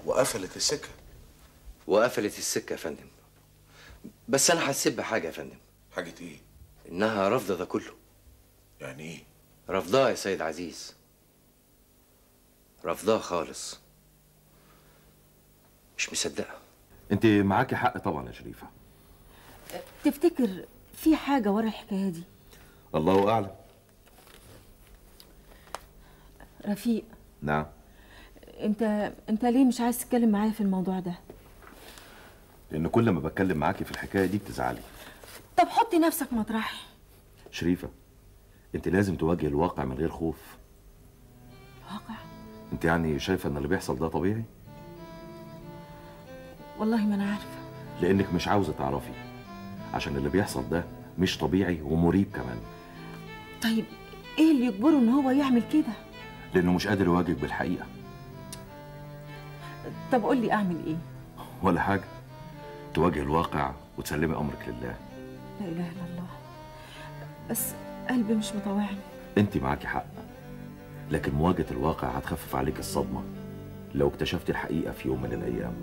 وقفلت السكه وقفلت السكه يا فندم بس انا حسيت بحاجه يا فندم حاجه ايه انها رافضه ده كله يعني ايه رافضاه يا سيد عزيز رافضاه خالص مش مصدقه انت معاكي حق طبعا يا شريفه تفتكر في حاجة ورا الحكاية دي الله اعلم رفيق نعم انت انت ليه مش عايز تتكلم معايا في الموضوع ده لان كل ما بتكلم معاكي في الحكايه دي بتزعلي طب حطي نفسك مطرحي شريفه انت لازم تواجه الواقع من غير خوف واقع انت يعني شايفه ان اللي بيحصل ده طبيعي والله ما انا عارفة لانك مش عاوزه تعرفي عشان اللي بيحصل ده مش طبيعي ومريب كمان طيب ايه اللي يجبره ان هو يعمل كده لانه مش قادر يواجهك بالحقيقه طب قول لي اعمل ايه ولا حاجه تواجه الواقع وتسلمي امرك لله لا اله الا الله بس قلبي مش مطوعني انت معاكي حق لكن مواجهه الواقع هتخفف عليك الصدمه لو اكتشفتي الحقيقه في يوم من الايام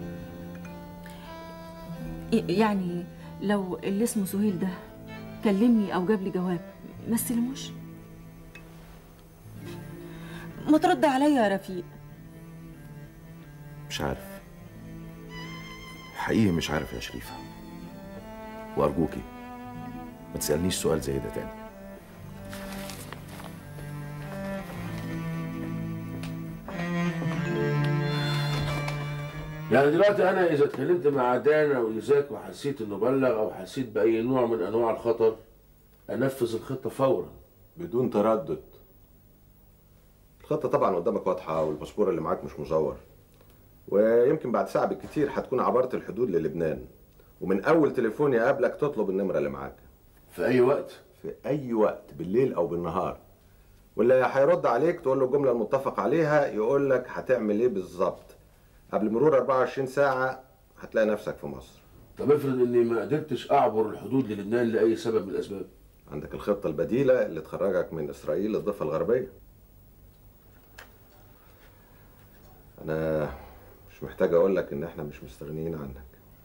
ي- يعني لو اللي اسمه سهيل ده كلمني او جاب لي جواب ما استلموش ما ترد عليا يا رفيق مش عارف حقيقي مش عارف يا شريفة وأرجوكي ما تسألنيش سؤال زي ده تاني يعني دلوقتي انا اذا اتكلمت مع دان او ايزاك وحسيت انه بلغ او حسيت باي نوع من انواع الخطر انفذ الخطه فورا بدون تردد الخطة طبعا قدامك واضحة والباسبور اللي معاك مش مزور ويمكن بعد ساعة بالكتير هتكون عبرت الحدود للبنان ومن أول تليفون يقابلك تطلب النمرة اللي معاك في اي وقت في أي وقت بالليل أو بالنهار واللي هيرد عليك تقول له الجملة المتفق عليها يقول لك هتعمل إيه بالظبط قبل مرور 24 ساعة هتلاقي نفسك في مصر طب افرض اني ما قدرتش اعبر الحدود للبنان لاي سبب من الاسباب عندك الخطة البديلة اللي تخرجك من إسرائيل للضفة الغربية أنا مش محتاج أقول لك إن إحنا مش مستغنيين عنك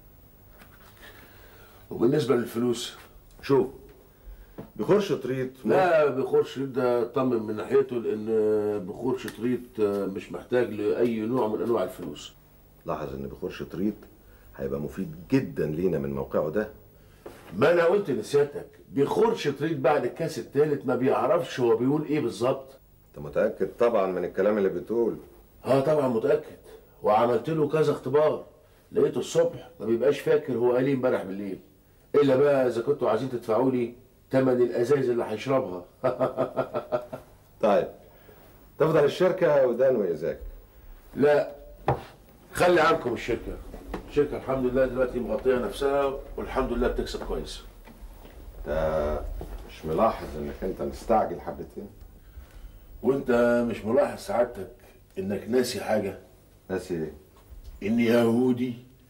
وبالنسبه للفلوس شوف بخور شطريط لا بخور شريط ده اطمن من ناحيته لان بخور شريط مش محتاج لاي نوع من انواع الفلوس لاحظ إن بخور شطريط هيبقى مفيد جدا لينا من موقعه ده ما انا قلت لسيادتك بخور شريط بعد الكاس الثالث ما بيعرفش هو بيقول ايه بالظبط أنت متأكد طبعا من الكلام اللي بتقول اه طبعا متاكد وعملت له كذا اختبار لقيته الصبح ما بيبقاش فاكر هو قال ايه امبارح بالليل الا بقى اذا كنتوا عايزين تدفعوا لي ثمن الازايز اللي هيشربها طيب تفضل الشركة ودان وإيزاك لا خلي عنكم الشركه الشركه الحمد لله دلوقتي مغطيه نفسها والحمد لله بتكسب كويس أنت مش ملاحظ إنك أنت مستعجل حبتين وانت مش ملاحظ سعادتك انك ناسي حاجه ناسي إيه؟ اني يهودي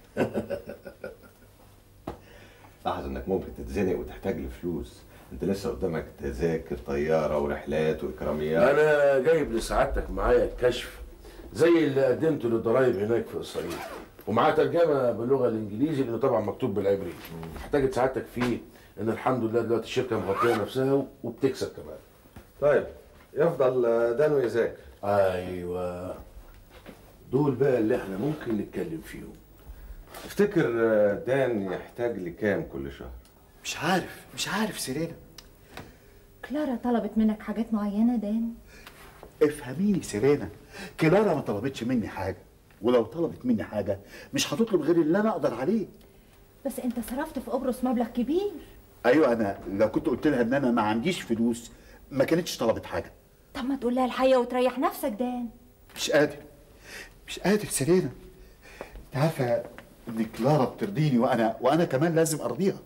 لاحظ إنك ممكن تتزنق وتحتاج لفلوس أنت لسه قدامك تذاكر طيارة ورحلات وإكراميات انا جايب لسعادتك معايا الكشف زي اللي قدمته للضرايب هناك في اسرائيل ومعاه ترجمه باللغه الانجليزي لانه طبعا مكتوب بالعبري احتاجت سعادتك فيه ان الحمد لله دلوقتي الشركه مغطيه نفسها وبتكسب كمان طيب يفضل دان وإيزاك ايوه دول بقى اللي احنا ممكن نتكلم فيهم تفتكر دان يحتاج لكام كل شهر؟ مش عارف مش عارف سيرينا كلارا طلبت منك حاجات معينة دان افهميني سيرينا كلارا ما طلبتش مني حاجه ولو طلبت مني حاجه مش هتطلب غير اللي انا اقدر عليه بس انت صرفت في قبرص مبلغ كبير ايوه انا لو كنت قلت لها ان انا ما عنديش فلوس ما كانتش طلبت حاجه طب ما تقول لها الحقيقة وتريح نفسك دان مش قادر مش قادر سيرينا انت عارفه ان كلارا بترضيني وانا وانا كمان لازم ارضيها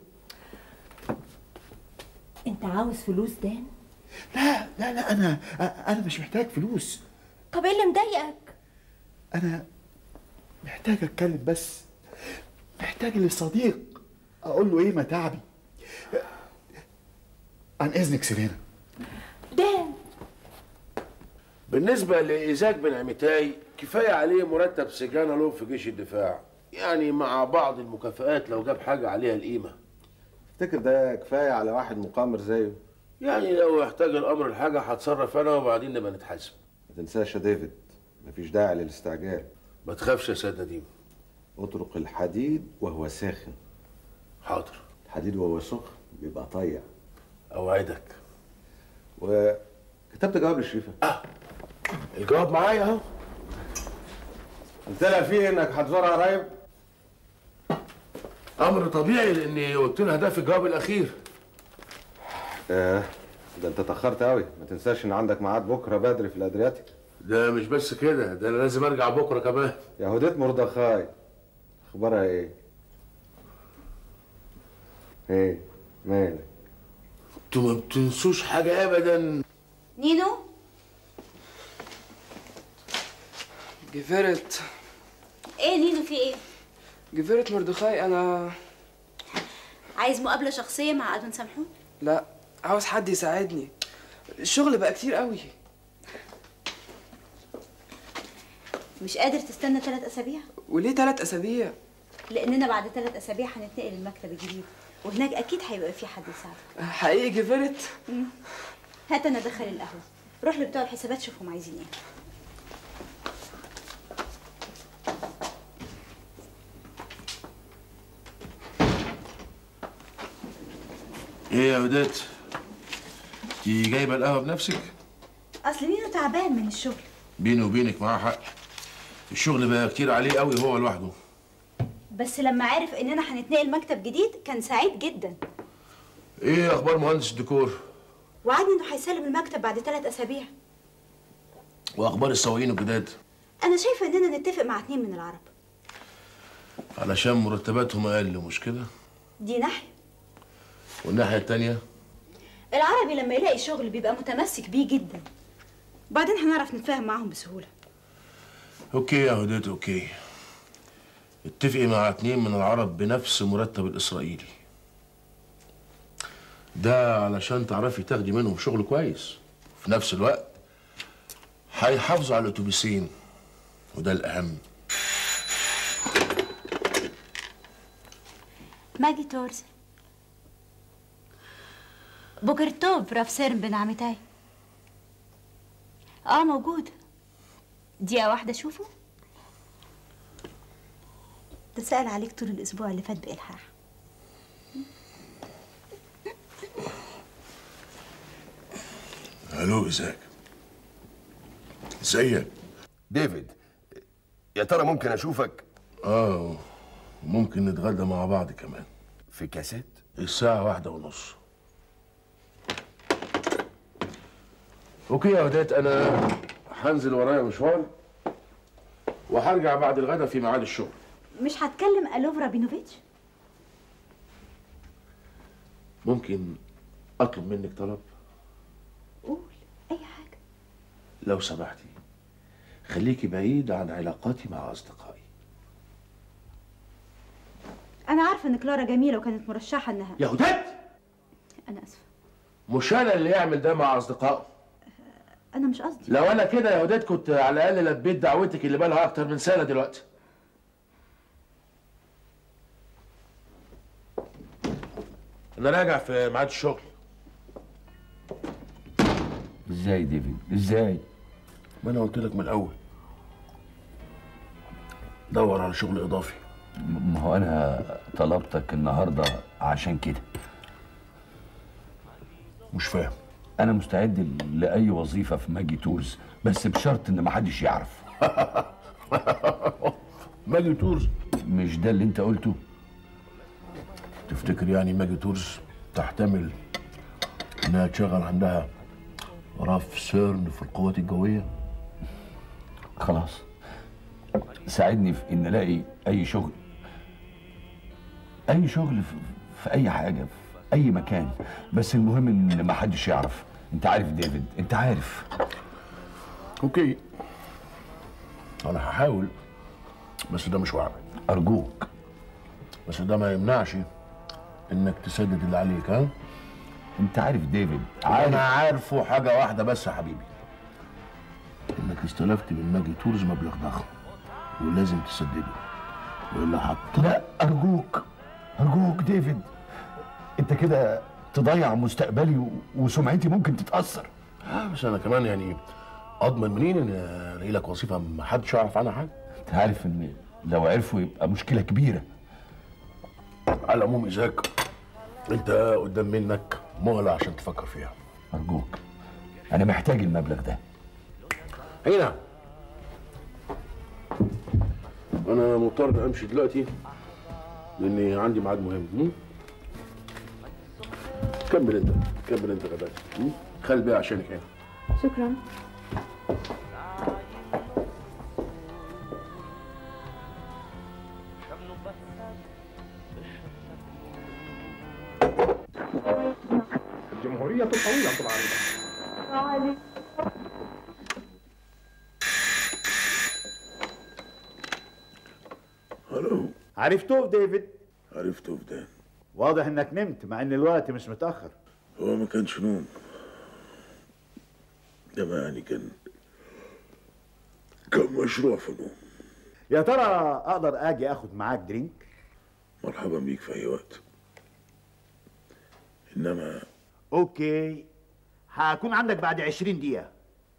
انت عاوز فلوس دان لا لا لا انا انا مش محتاج فلوس طب ايه اللي مضايقك انا محتاج اتكلم بس محتاج لصديق اقول له ايه متاعبي عن اذنك سيرينا دان بالنسبه لايزاك بن عميتاي كفايه عليه مرتب سجانه له في جيش الدفاع يعني مع بعض المكافآت لو جاب حاجه عليها القيمه تفتكر ده كفايه على واحد مقامر زيه يعني لو احتاج الامر لحاجه هتصرف انا وبعدين نبقى نتحاسب ما تنساش يا ديفيد مفيش داعي للاستعجال ما تخافش يا سيد نديم اطرق الحديد وهو ساخن حاضر الحديد وهو سخن بيبقى طيع اوعدك وكتبت جواب لشريفه الجواب معايا اهو قلت لها فيه انك هتزورها قريب امر طبيعي لاني قلت لها ده في الجواب الاخير آه ده انت اتاخرت قوي ما تنساش ان عندك ميعاد بكره بدري في الادرياتيك ده مش بس كده ده انا لازم ارجع بكره كمان يهوديت مردخاي اخبارها ايه ايه مالك انتوا ما بتنسوش حاجه ابدا نينو جفرت ايه نينو في ايه جفرت مردخاي انا عايز مقابله شخصيه مع ادون سامحون لا عاوز حد يساعدني الشغل بقى كتير قوي مش قادر تستنى ثلاث اسابيع وليه ثلاث اسابيع لاننا بعد ثلاث اسابيع هنتنقل المكتب الجديد وهناك اكيد هيبقى في حد يساعدك حقيقي جفرت هات انا ادخل القهوه روح لبتوع الحسابات شوفهم عايزين ايه ايه يا وداد انتي جايبه القهوه بنفسك اصل نينو تعبان من الشغل بيني وبينك معاه حق الشغل بقى كتير عليه قوي هو لوحده بس لما عرف اننا هنتنقل مكتب جديد كان سعيد جدا ايه اخبار مهندس الديكور وعدني انه هيسلم المكتب بعد ثلاث اسابيع واخبار السواقين الجداد انا شايفه اننا نتفق مع اتنين من العرب علشان مرتباتهم اقل مش كده دي ناحيه والناحيه التانيه العربي لما يلاقي شغل بيبقى متمسك بيه جدا بعدين هنعرف نتفاهم معاهم بسهوله اوكي يا هديت اوكي اتفقي مع اتنين من العرب بنفس مرتب الاسرائيلي ده علشان تعرفي تاخدي منهم شغل كويس في نفس الوقت هيحافظوا على الاتوبيسين وده الاهم ماجي تورز بوكرتوب راف سيرن بن عمتاي اه موجود دقيقة واحدة اشوفه ده سأل عليك طول الأسبوع اللي فات بإلحاح الو ازيك ازيك ديفيد يا ترى ممكن اشوفك اه ممكن نتغدى مع بعض كمان في كاسات الساعة واحدة ونص اوكي يا وداد انا هنزل ورايا مشوار وهرجع بعد الغدا في ميعاد الشغل مش هتكلم ألوف رابينوفيتش ممكن اطلب منك طلب قول أي حاجة لو سمحتي خليكي بعيد عن علاقاتي مع اصدقائي أنا عارفة إن كلارا جميلة وكانت مرشحة إنها يا وداد أنا آسفة مش انا اللي يعمل ده مع اصدقائه أنا مش قصدي لو انا كده يا وداد كنت على الاقل لبيت دعوتك اللي بقالها اكتر من سنه دلوقتي انا راجع في ميعاد الشغل ازاي ديفيد ازاي ما انا قلت لك من الاول دور على شغل اضافي ما هو انا طلبتك النهارده عشان كده مش فاهم انا مستعد لاي وظيفه في ماجي تورز بس بشرط ان محدش يعرف ماجي تورز مش ده اللي انت قلته تفتكر يعني ماجي تورز تحتمل انها تشغل عندها راف سيرن في القوات الجويه خلاص ساعدني في ان الاقي اي شغل اي شغل في, في اي حاجه في اي مكان بس المهم ان ما حدش يعرف انت عارف ديفيد انت عارف اوكي انا هحاول بس ده مش وعد ارجوك بس ده ما يمنعش انك تسدد اللي عليك ها انت عارف ديفيد انا عارفه حاجه واحده بس يا حبيبي انك استلفت من ماجي تورز مبلغ ضخم ولازم تسدده والا هت لا ارجوك ارجوك ديفيد انت كده تضيع مستقبلي و- وسمعتي ممكن تتاثر اه بس انا كمان يعني اضمن منين ان الاقي لك وظيفه ما حدش يعرف عنها حاجه انت عارف ان لو عرفوا يبقى مشكله كبيره على العموم ايزاك انت قدام منك مهله عشان تفكر فيها ارجوك انا محتاج المبلغ ده هنا انا مضطر امشي دلوقتي لاني عندي ميعاد مهم م? كمل انت كمل انت غداك م? خلي بقى عشانك هنا شكرا الجمهورية طويلة العريضة الو عرفتوه ديفيد عرفته فدان واضح انك نمت مع ان الوقت مش متاخر هو ما كانش نوم ده ما يعني كان كان مشروع في نوم يا ترى اقدر اجي اخد معاك درينك مرحبا بيك في اي وقت انما اوكي هكون عندك بعد 20 دقيقه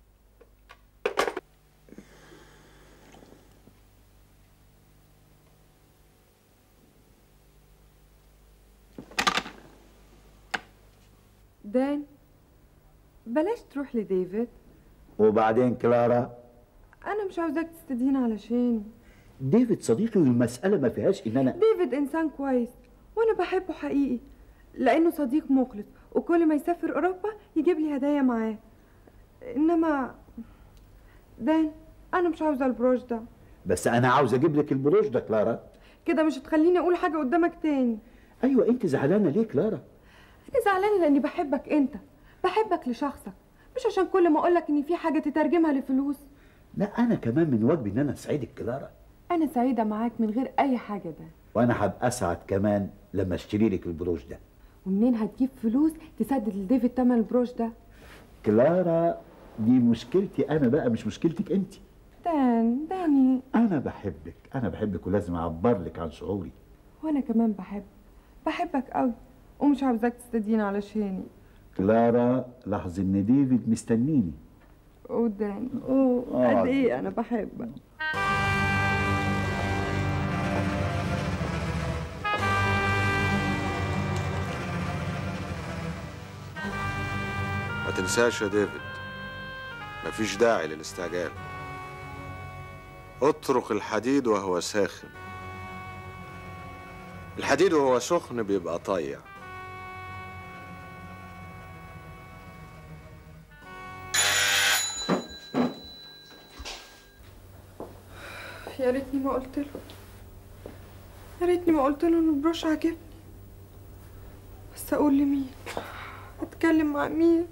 دان بلاش تروح لديفيد وبعدين كلارا انا مش عاوزاك تستدين علشاني ديفيد صديقي والمساله ما فيهاش ان انا ديفيد انسان كويس وانا بحبه حقيقي لانه صديق مخلص وكل ما يسافر اوروبا يجيب لي هدايا معاه انما دان انا مش عاوزه البروش ده بس انا عاوز اجيب لك البروش ده كلارا كده مش هتخليني اقول حاجه قدامك تاني ايوه انت زعلانه ليه كلارا انا زعلانه لاني بحبك انت بحبك لشخصك مش عشان كل ما اقولك ان في حاجه تترجمها لفلوس لا انا كمان من واجبي ان انا اسعدك كلارا انا سعيده معاك من غير اي حاجه ده وانا هبقى اسعد كمان لما اشتري لك البروش ده ومنين هتجيب فلوس تسدد لديفيد تمن البروش ده كلارا دي مشكلتي انا بقى مش مشكلتك انت دان داني انا بحبك انا بحبك ولازم اعبر لك عن شعوري وانا كمان بحب بحبك قوي ومش عاوزاك تستدين علشاني كلارا لاحظ ان ديفيد مستنيني وداني اوه آه. قد ايه انا بحبك ما تنساش يا ديفيد مفيش داعي للاستعجال اطرق الحديد وهو ساخن الحديد وهو سخن بيبقى طيع يا ريتني ما قلت له يا ريتني ما قلت له ان البروش عاجبني بس اقول لمين اتكلم مع مين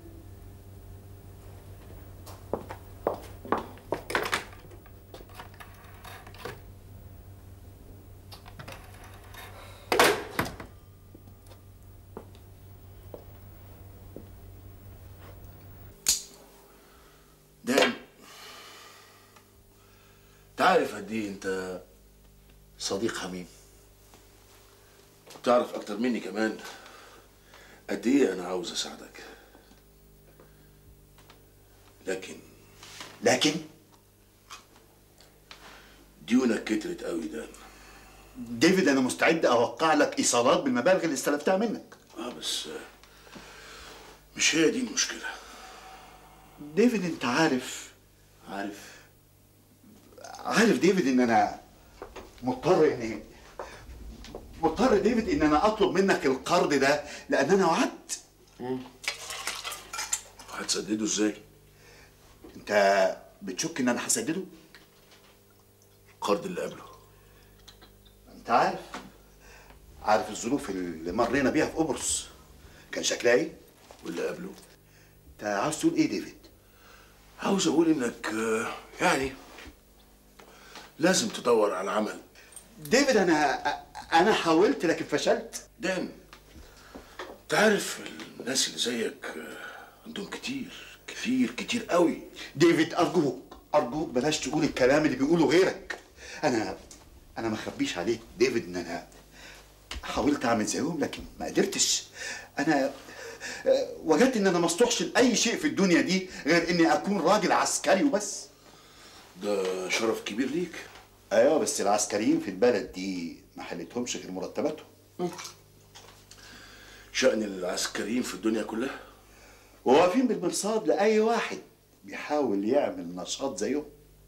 دان تعرف قد ايه انت صديق حميم تعرف اكتر مني كمان قد ايه انا عاوز اساعدك لكن لكن ديونك كترت قوي دان ديفيد انا مستعد اوقع لك ايصالات بالمبالغ اللي استلفتها منك اه بس آه، مش هي دي المشكله ديفيد انت عارف عارف عارف ديفيد ان انا مضطر اني مضطر ديفيد ان انا اطلب منك القرض ده لان انا وعدت هتسدده ازاي انت بتشك ان انا هسدده القرض اللي قبله انت عارف عارف الظروف اللي مرينا بيها في قبرص كان شكلها ايه واللي قبله انت عاوز تقول ايه ديفيد عاوز اقول انك آه، يعني لازم تدور على عمل ديفيد انا انا حاولت لكن فشلت دان انت عارف الناس اللي زيك آه، عندهم كتير كتير كتير قوي ديفيد ارجوك ارجوك بلاش تقول الكلام اللي بيقوله غيرك انا انا ما اخبيش عليك ديفيد ان انا حاولت اعمل زيهم لكن ما قدرتش انا آه، وجدت ان انا ما اصلحش لاي شيء في الدنيا دي غير اني اكون راجل عسكري وبس ده شرف كبير ليك ايوه بس العسكريين في البلد دي ما حلتهمش غير مرتباتهم شأن العسكريين في الدنيا كلها وواقفين بالمرصاد لاي واحد بيحاول يعمل نشاط زيهم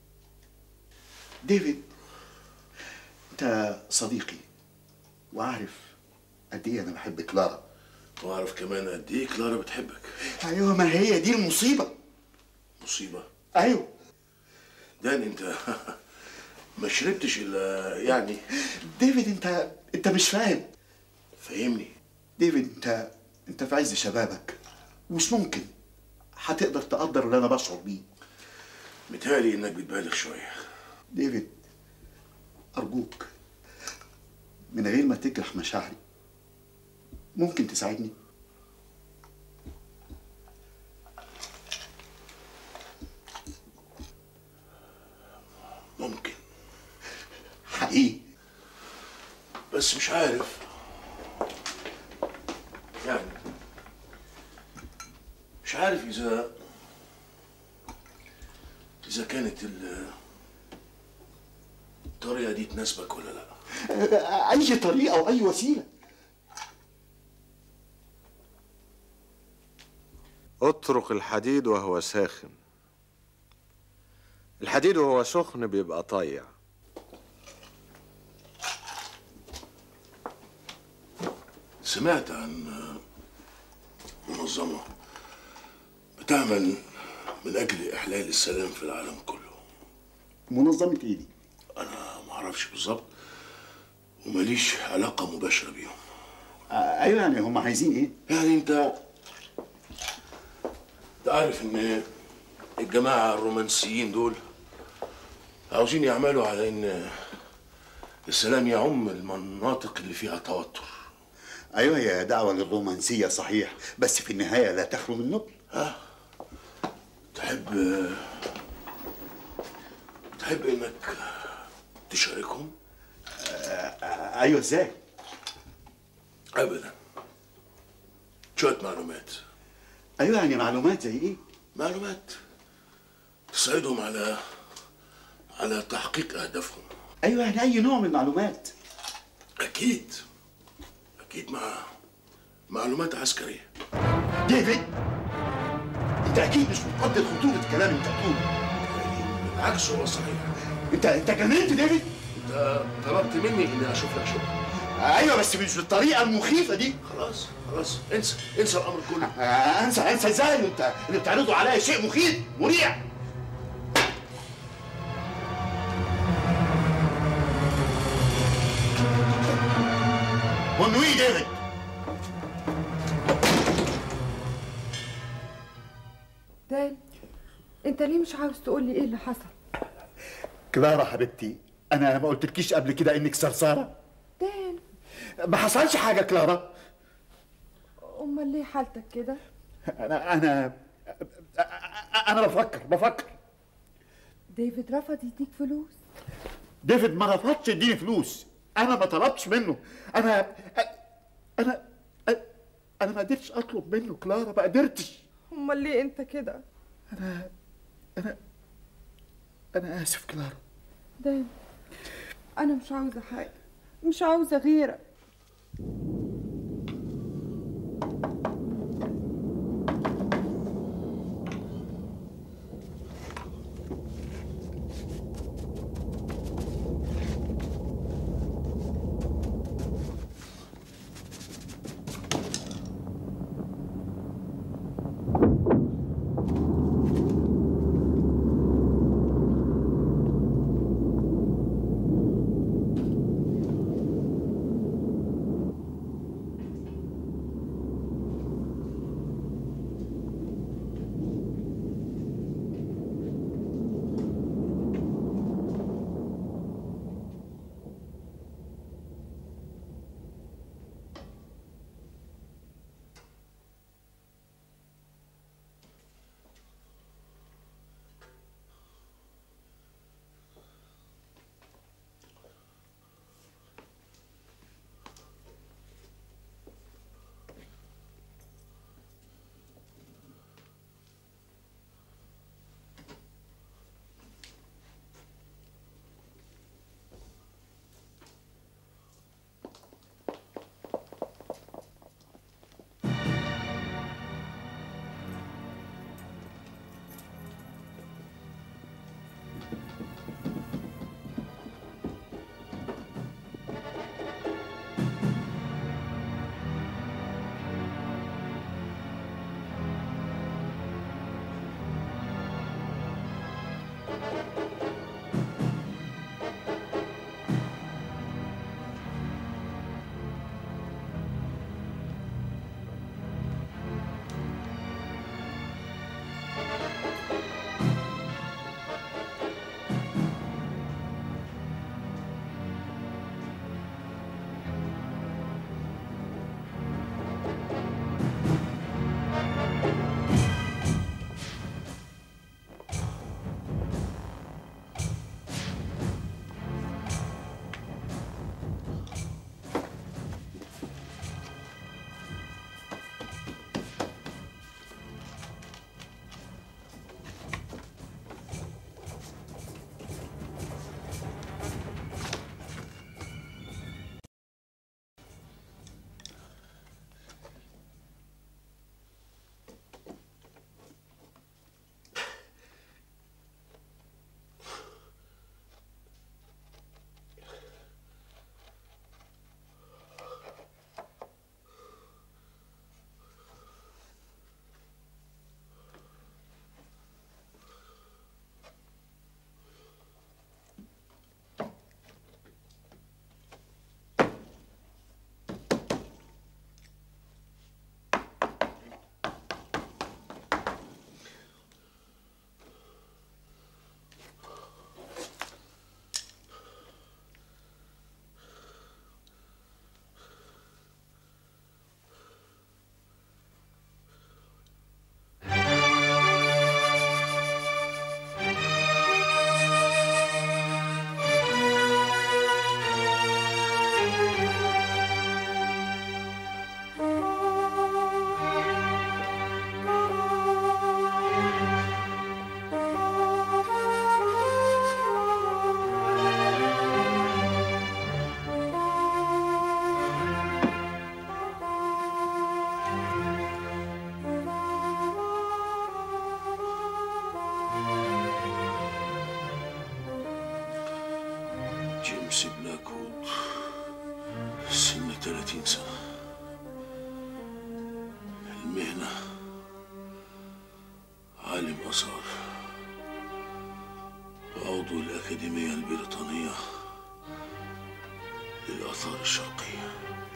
ديفيد انت صديقي وعارف قد ايه انا بحب كلارا واعرف كمان قد ايه كلارا بتحبك ايوه ما هي دي المصيبه مصيبه ايوه دان انت ما شربتش الا يعني ديفيد انت انت مش فاهم فهمني ديفيد انت انت في عز شبابك مش ممكن هتقدر تقدر اللي انا بشعر بيه متهيألي انك بتبالغ شويه ديفيد ارجوك من غير ما تجرح مشاعري ممكن تساعدني ممكن حقيقي بس مش عارف يعني مش عارف اذا اذا كانت ال- الطريقه دي تناسبك ولا لا اي طريقه واي وسيله اطرق الحديد وهو ساخن الحديد وهو سخن بيبقى طيع سمعت عن منظمة بتعمل من أجل إحلال السلام في العالم كله منظمه ايه دي أنا معرفش بالظبط وماليش علاقة مباشرة بيهم آه، ايوه يعني هم عايزين ايه يعني أنت أنت عارف إن الجماعة الرومانسيين دول عاوزين يعملوا على إن السلام يعم المناطق اللي فيها توتر ايوه هي دعوه للرومانسيه صحيح بس في النهايه لا تخلو من نبل ها تحب تحب انك تشاركهم ايوه ازاي ابدا شويه معلومات ايوه يعني معلومات زي ايه معلومات تساعدهم على على تحقيق اهدافهم ايوه يعني اي نوع من المعلومات اكيد اكيد مع معلومات عسكريه ديفيد انت اكيد مش مقدر خطوره الكلام اللي انت بتقوله بالعكس هو صحيح انت انت جننت ديفيد انت طلبت مني اني اشوف لك شغل ايوه بس مش بالطريقه المخيفه دي خلاص خلاص انسى انسى الامر كله آه، انسى انسى ازاي انت اللي بتعرضه عليا شيء مخيف مريع ونوي ديفيد دان انت ليه مش عاوز تقول لي ايه اللي حصل كلارا حبيبتي انا ما قلتلكيش قبل كده انك صرصاره دان ما حصلش حاجه كلارا امال ليه حالتك كده انا انا انا بفكر بفكر ديفيد رفض يديك فلوس ديفيد ما رفضش يديني فلوس انا ما طلبتش منه انا انا انا ما قدرتش اطلب منه كلارا ما قدرتش امال ليه انت كده انا انا انا اسف كلارا دان انا مش عاوزه حاجه مش عاوزه غيرك مسيب كود سن 30 سنة المهنة عالم آثار وعضو الأكاديمية البريطانية للآثار الشرقية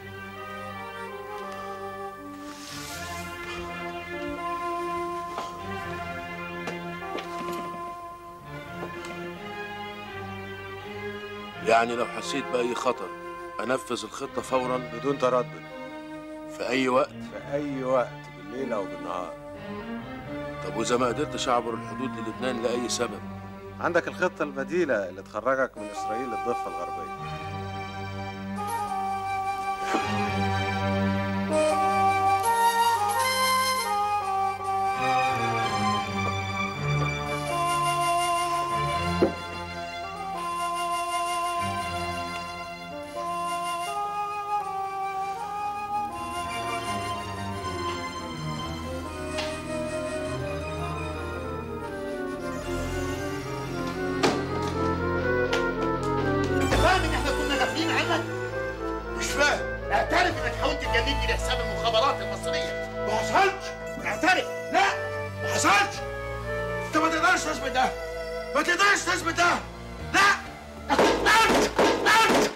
يعني لو حسيت بأي خطر أنفذ الخطة فورا بدون تردد في أي وقت في أي وقت بالليل أو بالنهار طب وإذا ما قدرتش أعبر الحدود للبنان لأي سبب عندك الخطة البديلة اللي تخرجك من إسرائيل للضفة الغربية انت فاهم ان احنا كنا غافلين عنك؟ مش فاهم اعترف انك حاولت تجنبني لحساب المخابرات المصرية ما حصلش اعترف لا ما حصلش انت ما تقدرش تثبت ده ما تقدرش تثبت ده لا انت انت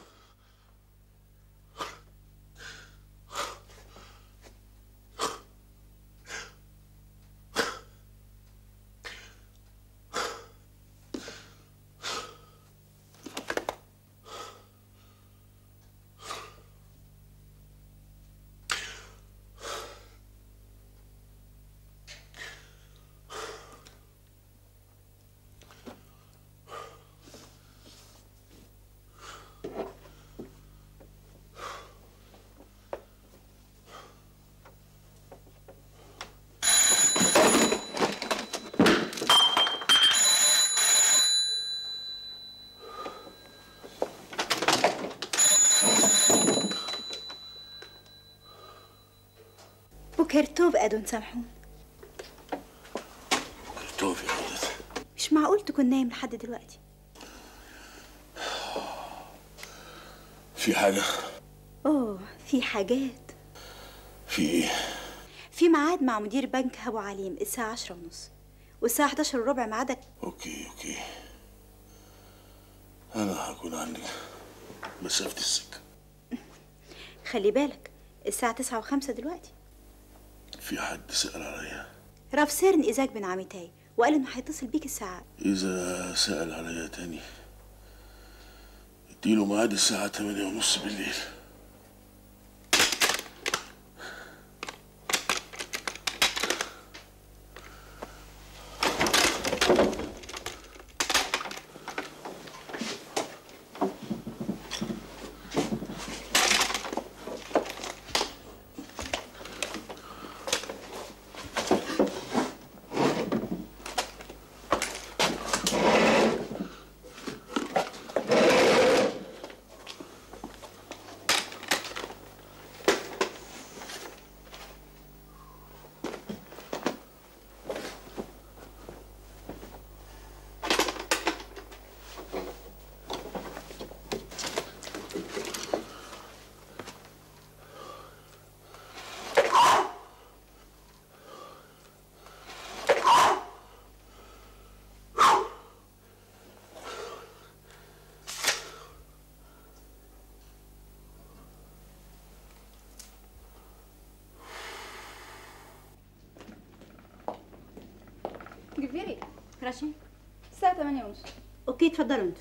بكر توب أدون سامحون توفي يا حضرتك مش معقول تكون نايم لحد دلوقتي في حاجة أوه في حاجات في إيه في ميعاد مع مدير بنك أبو عليم الساعة عشرة ونص والساعة 11 وربع ميعادك أوكي أوكي أنا هكون عندك مسافة السكة خلي بالك الساعة تسعة وخمسة دلوقتي في حد سأل عليا راف سيرن إيزاك بن عميتاي وقال إنه هيتصل بيك الساعة إذا سأل عليا تاني اديله ميعاد الساعة تمانية ونص بالليل جفيري راشي الساعة 8 ونص أوكي اتفضلوا انتوا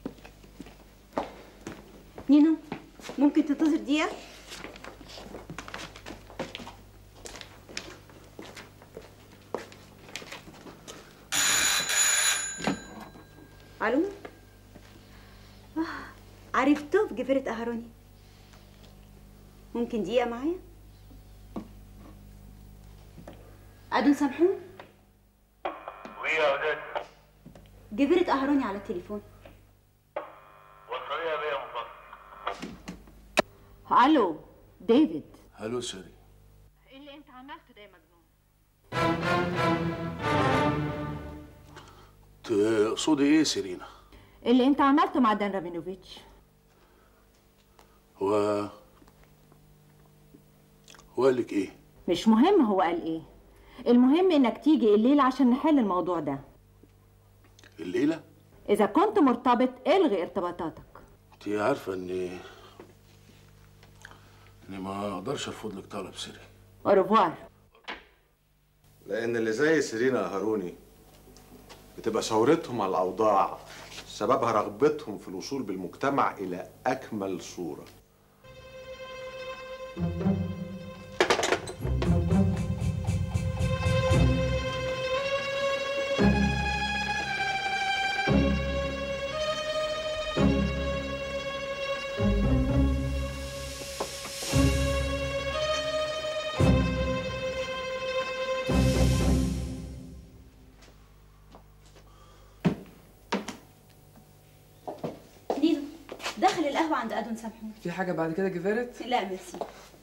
نينو ممكن تنتظر دقيقة؟ ألو آه، عرفته في جفيرة أهروني ممكن دقيقة معايا؟ أدون سامحون ويا أولاد جفيرة أهروني على التليفون وصليها بيا من فضلك الو ديفيد هلو سوري ايه اللي انت عملته ده يا مجنون تقصدي إيه سيرينا؟ اللي انت عملته مع دان رابينوفيتش هو هو قال لك ايه مش مهم هو قال ايه المهم انك تيجي الليلة عشان نحل الموضوع ده الليله اذا كنت مرتبط الغي ارتباطاتك انت عارفه اني اني ما اقدرش ارفض لك طلب سري اوروفوار لان اللي زي سيرينا هاروني بتبقى ثورتهم على الاوضاع سببها رغبتهم في الوصول بالمجتمع الى اكمل صوره نيلو دخل القهوة عند أدون سامحون في حاجة بعد كده جفارت؟ لا ميرسي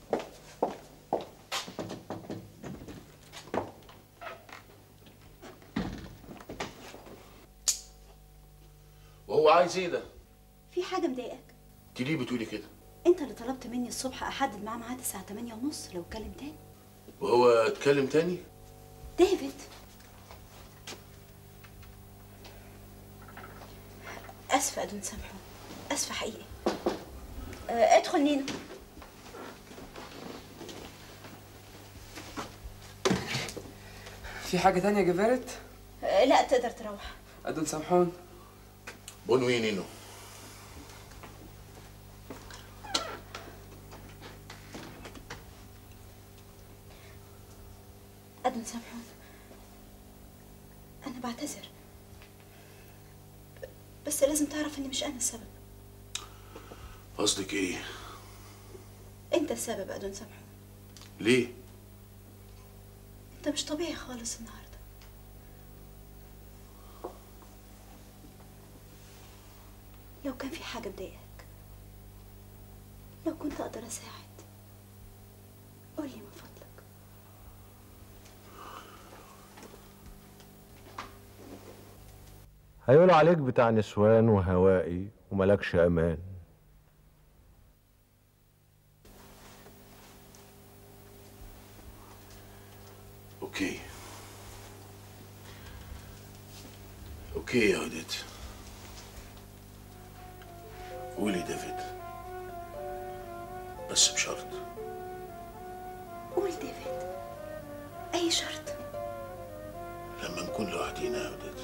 وهو عايز ايه ده في حاجة مضايقك انت ليه بتقولي كده انت اللي طلبت مني الصبح احدد معاه ميعاد الساعة 8 ونص لو اتكلم تاني وهو اتكلم تاني ديفيد اسفة أدون سامحون اسفة حقيقي آه، ادخل نينا في حاجة تانية جفارت؟ آه، لا تقدر تروح أدون سامحون بونوي نينو أدون سامحون أنا بعتذر بس لازم تعرف إني مش أنا السبب قصدك ايه أنت السبب أدون سامحون ليه أنت مش طبيعي خالص النهاردة لو كان في حاجة مضايقك لو كنت أقدر أساعد قولي من فضلك هيقولوا عليك بتاع نسوان وهوائي وملكش امان اوكي اوكي يا وديت قولي ديفيد بس بشرط قول ديفيد أي شرط لما نكون لوحدينا يا وديت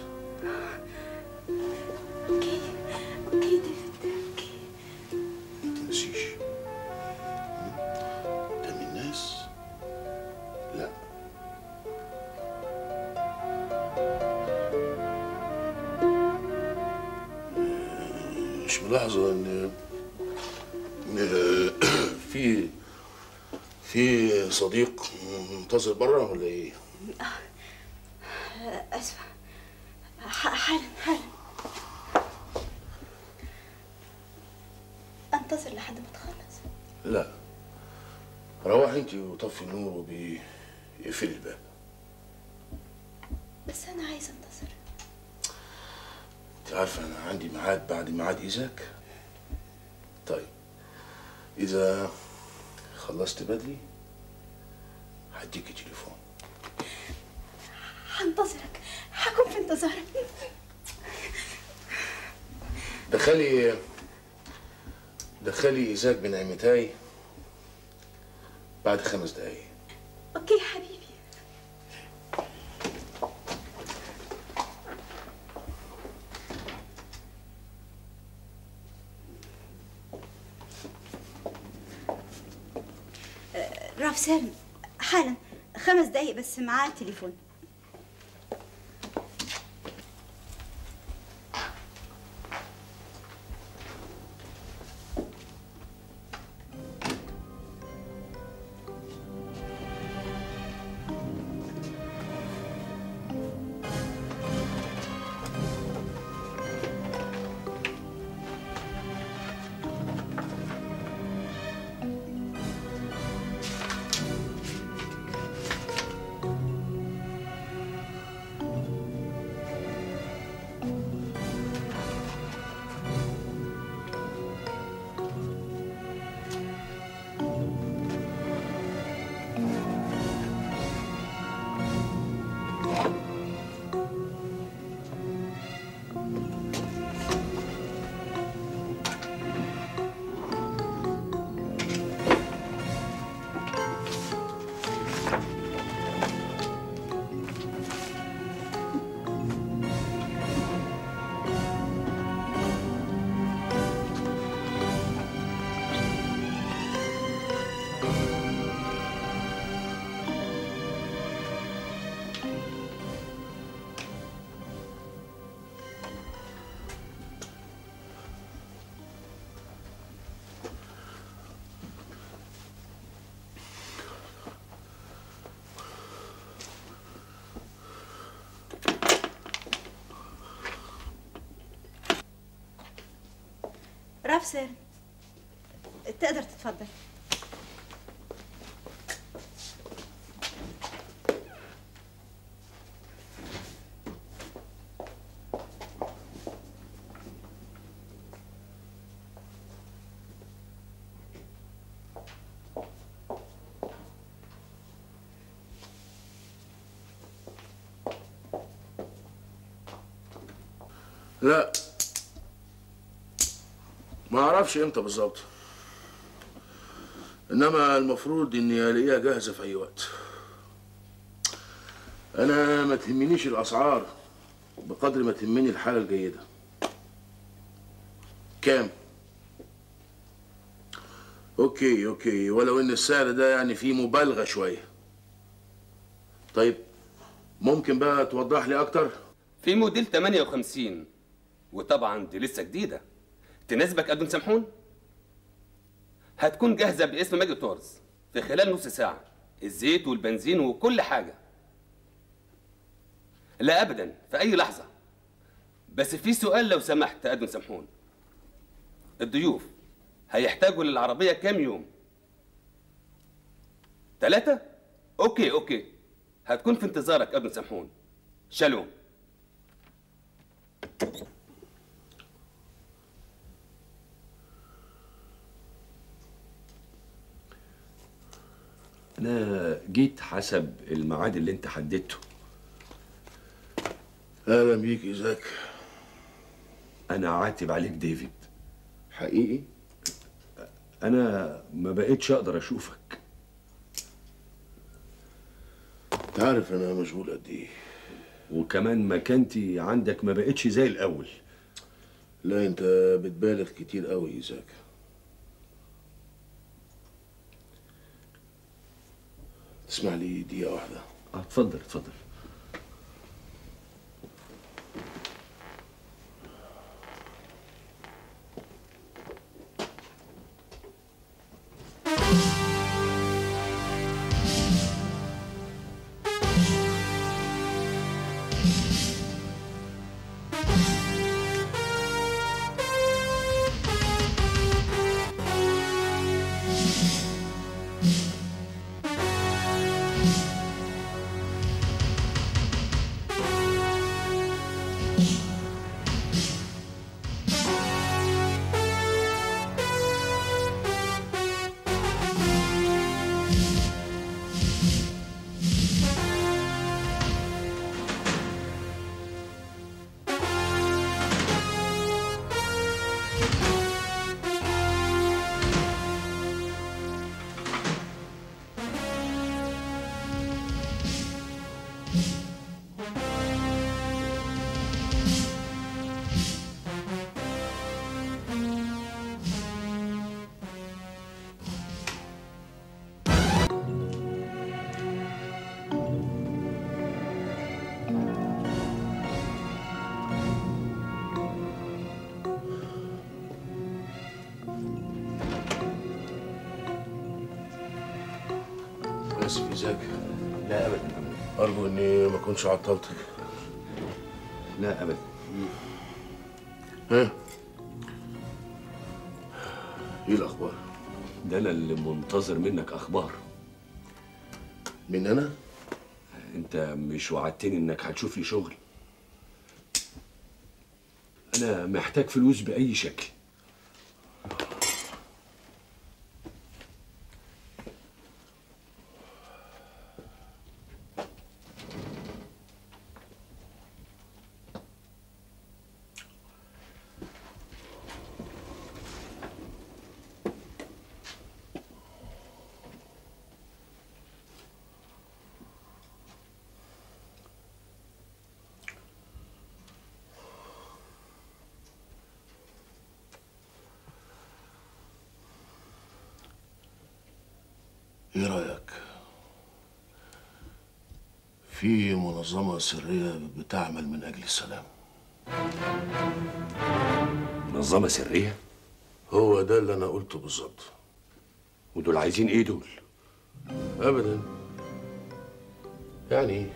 أوكي أوكي ديفيد أوكي ما تنسيش قدام الناس لا مش ملاحظة ان إن في في صديق منتظر بره ولا ايه؟ آه، أسفة ح- حالا حالا أنتظر لحد ما تخلص لا روحي انت وطفي النور وبيقفلي الباب بس أنا عايزة أنتظر انت عارفه انا عندي ميعاد بعد ميعاد ايزاك طيب اذا خلصت بدري هديكي تليفون هنتظرك هكون في انتظارك دخلي دخلي ايزاك بنعمتاي بعد خمس دقايق أوكي حبيبي آه، راف سالم حالا خمس دقايق بس معاه التليفون سير تقدر تتفضل لا ما اعرفش امتى بالظبط انما المفروض اني الاقيها جاهزه في اي وقت انا ما تهمنيش الاسعار بقدر ما تهمني الحاله الجيده كام اوكي اوكي ولو ان السعر ده يعني فيه مبالغه شويه طيب ممكن بقى توضح لي اكتر في موديل 58 وطبعا دي لسه جديده تناسبك قد سمحون هتكون جاهزه باسم ماجي تورز في خلال نص ساعه الزيت والبنزين وكل حاجه لا ابدا في اي لحظه بس في سؤال لو سمحت ادم سمحون الضيوف هيحتاجوا للعربيه كام يوم ثلاثة؟ اوكي اوكي هتكون في انتظارك ابن سمحون شالوم انا جيت حسب الميعاد اللي انت حددته اهلا بيك ايزاك انا عاتب عليك ديفيد حقيقي انا ما بقيتش اقدر اشوفك انت عارف انا مشغول قد ايه وكمان مكانتي عندك ما بقتش زي الاول لا انت بتبالغ كتير قوي ايزاك تسمع لي دقيقه واحده اه اتفضل اتفضل اسف ايزاك لا ابدا ارجو اني ما اكونش عطلتك لا ابدا ها ايه الاخبار ده انا اللي منتظر منك اخبار من انا انت مش وعدتني انك هتشوف لي شغل انا محتاج فلوس باي شكل ايه رايك في منظمه سريه بتعمل من اجل السلام منظمه سريه هو ده اللي انا قلته بالظبط ودول عايزين ايه دول ابدا يعني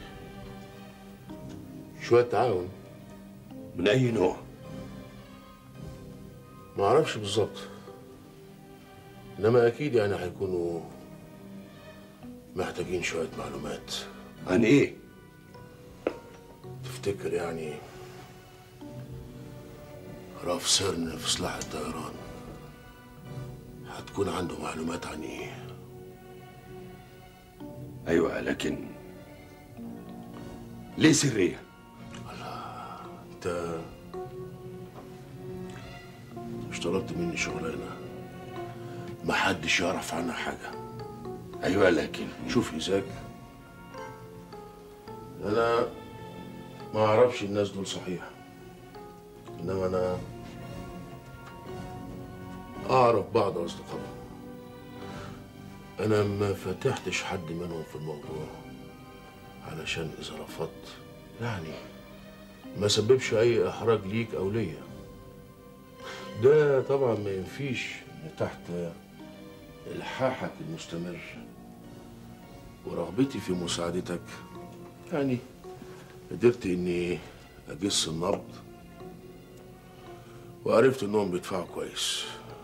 شويه تعاون من اي نوع ما اعرفش بالظبط انما اكيد يعني هيكونوا محتاجين شويه معلومات عن ايه تفتكر يعني راف سيرن في سلاح الطيران هتكون عنده معلومات عن ايه ايوه لكن ليه سريه انت اشترطت مني شغلانه محدش يعرف عنها حاجه ايوه لكن شوف ايزاك انا ما اعرفش الناس دول صحيح انما انا اعرف بعض اصدقائهم انا ما فتحتش حد منهم في الموضوع علشان اذا رفضت يعني ما سببش اي احراج ليك او ليا ده طبعا ما ينفيش ان تحت الحاحك المستمر ورغبتي في مساعدتك يعني قدرت اني اجس النبض وعرفت انهم بيدفعوا كويس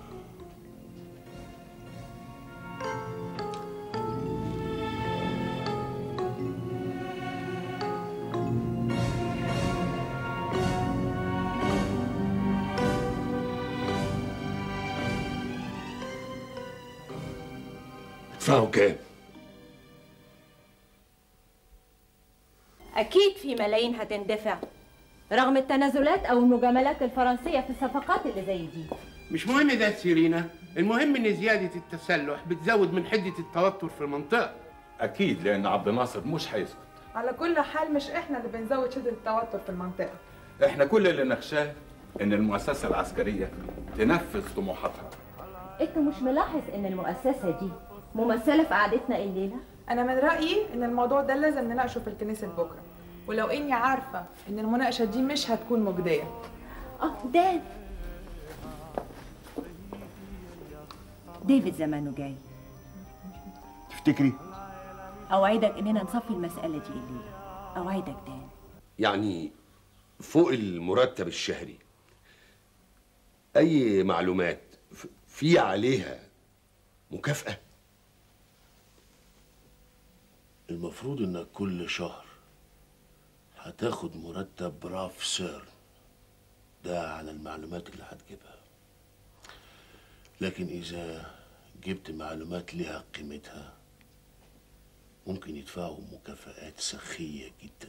ادفعوا كام أكيد في ملايين هتندفع رغم التنازلات أو المجاملات الفرنسية في الصفقات اللي زي دي مش مهم ده يا سيرينا المهم ان زياده التسلح بتزود من حده التوتر في المنطقه اكيد لان عبد الناصر مش هيسكت على كل حال مش احنا اللي بنزود شدة التوتر في المنطقة احنا كل اللي نخشاه ان المؤسسه العسكريه تنفذ طموحاتها أنت مش ملاحظ إن المؤسسة دي ممثلة في قعدتنا الليلة؟ انا من رأيي ان الموضوع ده لازم نناقشه في الكنيسة بكرة ولو اني عارفة ان المناقشة دي مش هتكون مجدية اه دان ديفيد زمانه جاي تفتكري أوعدك إننا نصفي المسألة دي الليلة أوعدك دان يعني فوق المرتب الشهري اي معلومات ف- في عليها مكافأة المفروض انك كل شهر هتاخد مرتب راف سير ده على المعلومات اللي هتجيبها لكن اذا جبت معلومات لها قيمتها ممكن يدفعوا مكافآت سخية جدا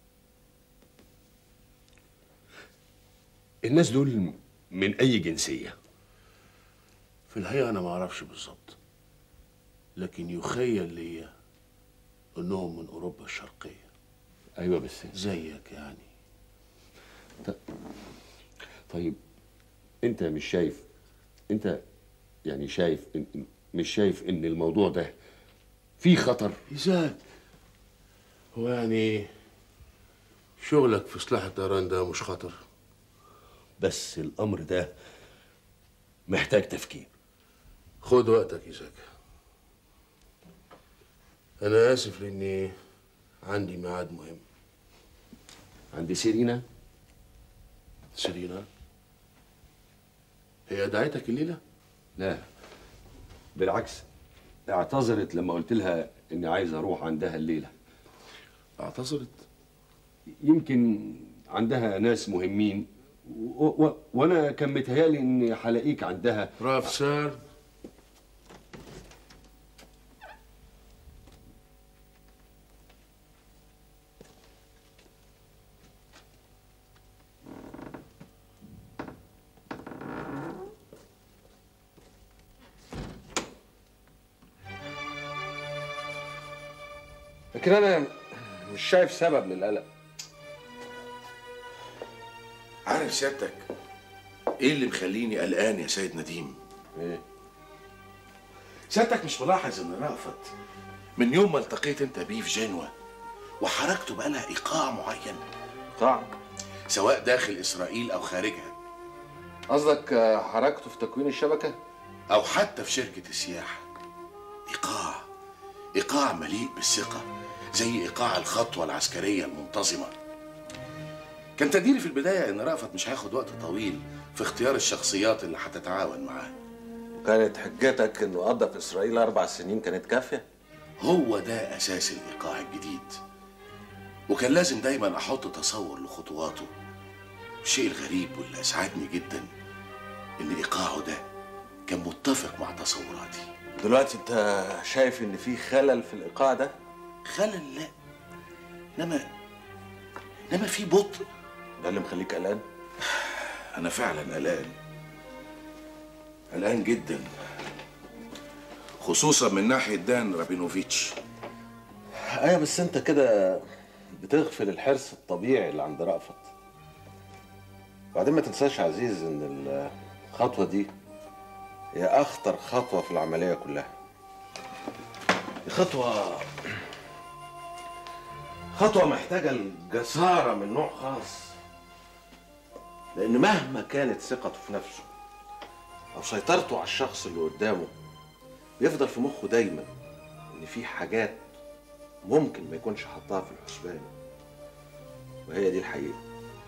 الناس دول من اي جنسية في الحقيقة أنا ما أعرفش بالظبط لكن يخيل ليا إنهم من أوروبا الشرقية ايوه بس زيك يعني طيب انت مش شايف انت يعني شايف إن- إن- مش شايف ان الموضوع ده فيه خطر إيزاك هو يعني شغلك في سلاح الطيران ده مش خطر بس الامر ده محتاج تفكير خد وقتك إيزاك أنا آسف لأني عندي ميعاد مهم عندي سيرينا سيرينا هي دعيتك الليلة؟ لا بالعكس اعتذرت لما قلت لها اني عايز اروح عندها الليله اعتذرت يمكن عندها ناس مهمين و... و... وانا كان متهيالي اني هلاقيك عندها راف سار لكن انا مش شايف سبب للقلق عارف سيادتك ايه اللي مخليني قلقان يا سيد نديم؟ ايه؟ سيادتك مش ملاحظ ان رأفت من يوم ما التقيت انت بيه في جنوة وحركته بقالها ايقاع معين ايقاع سواء داخل اسرائيل او خارجها قصدك آه، حركته في تكوين الشبكه او حتى في شركة السياحة ايقاع ايقاع مليء بالثقة زي ايقاع الخطوة العسكرية المنتظمة كان تقديري في البداية ان رأفت مش هياخد وقت طويل في اختيار الشخصيات اللي هتتعاون معاه كانت حجتك انه قضى في اسرائيل اربع سنين كانت كافيه هو ده اساس الايقاع الجديد وكان لازم دايما احط تصور لخطواته الشيء الغريب واللي اسعدني جدا ان ايقاعه ده كان متفق مع تصوراتي دلوقتي انت شايف ان في خلل في الايقاع ده خلل لا انما انما في بطء ده اللي مخليك قلقان انا فعلا قلقان قلقان جدا خصوصا من ناحيه دان رابينوفيتش ايوه بس انت كده بتغفل الحرص الطبيعي اللي عند رأفت بعدين ما تنساش يا عزيز ان الخطوه دي هي اخطر خطوه في العمليه كلها دي خطوه خطوه محتاجه الجساره من نوع خاص لان مهما كانت ثقته في نفسه او سيطرته على الشخص اللي قدامه بيفضل في مخه دايما ان في حاجات ممكن ما يكونش حطها في الحسبان وهي دي الحقيقه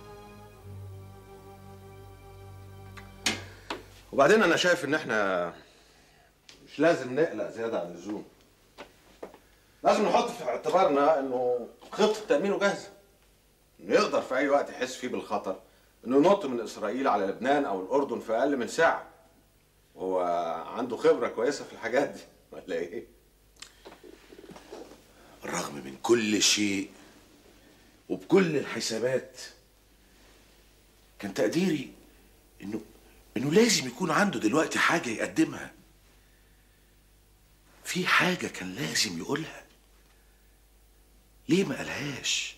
وبعدين انا شايف ان احنا مش لازم نقلق زياده عن اللزوم لازم نحط في اعتبارنا انه خطه تامينه جاهزه انه يقدر في اي وقت يحس فيه بالخطر انه ينط من اسرائيل على لبنان او الاردن في اقل من ساعه وهو عنده خبره كويسه في الحاجات دي ولا ايه رغم من كل شيء وبكل الحسابات كان تقديري انه انه لازم يكون عنده دلوقتي حاجه يقدمها في حاجه كان لازم يقولها ليه ما قالهاش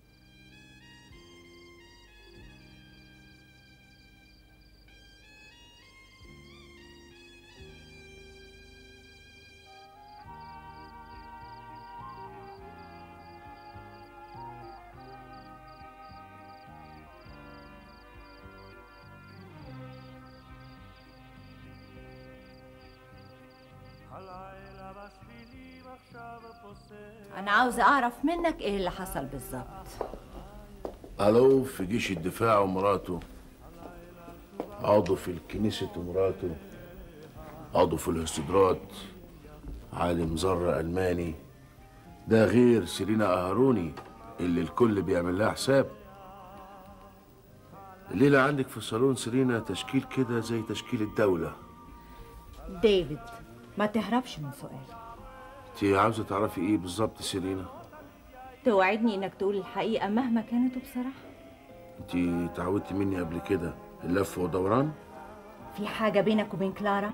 انا عاوزه اعرف منك ايه اللي حصل بالظبط الو في جيش الدفاع ومراته عضو في الكنيسة ومراته عضو في الاستدرات عالم ذرة ألماني ده غير سيرينا أهروني اللي الكل بيعمل لها حساب الليلة عندك في الصالون سيرينا تشكيل كده زي تشكيل الدولة ديفيد ما تهربش من سؤالي انت عاوزة تعرفي ايه بالظبط سيرينا توعدني انك تقول الحقيقه مهما كانت بصراحه انت تعودتي مني قبل كده اللف ودوران في حاجه بينك وبين كلارا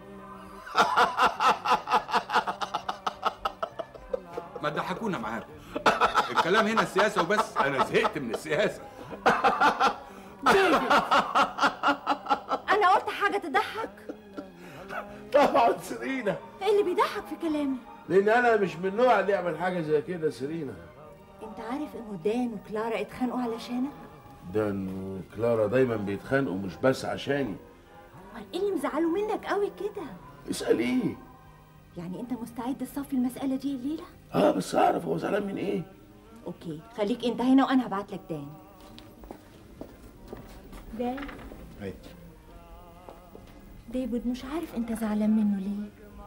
ما تضحكونا معاكم الكلام هنا السياسه وبس انا زهقت من السياسه ديفيد انا قلت حاجه تضحك طبعا سيرينا ايه اللي بيضحك في كلامي لان انا مش من النوع اللي يعمل حاجه زي كده سيرينا انت عارف انه دان وكلارا اتخانقوا علشانك ده انه كلارا دايما بيتخانقوا مش بس عشاني امال ايه اللي مزعله منك قوي كده اساليه يعني انت مستعد تصفي المساله دي الليله اه بس اعرف هو زعلان من ايه اوكي خليك انت هنا وانا هبعت لك دان دان أي. ديفيد مش عارف انت زعلان منه ليه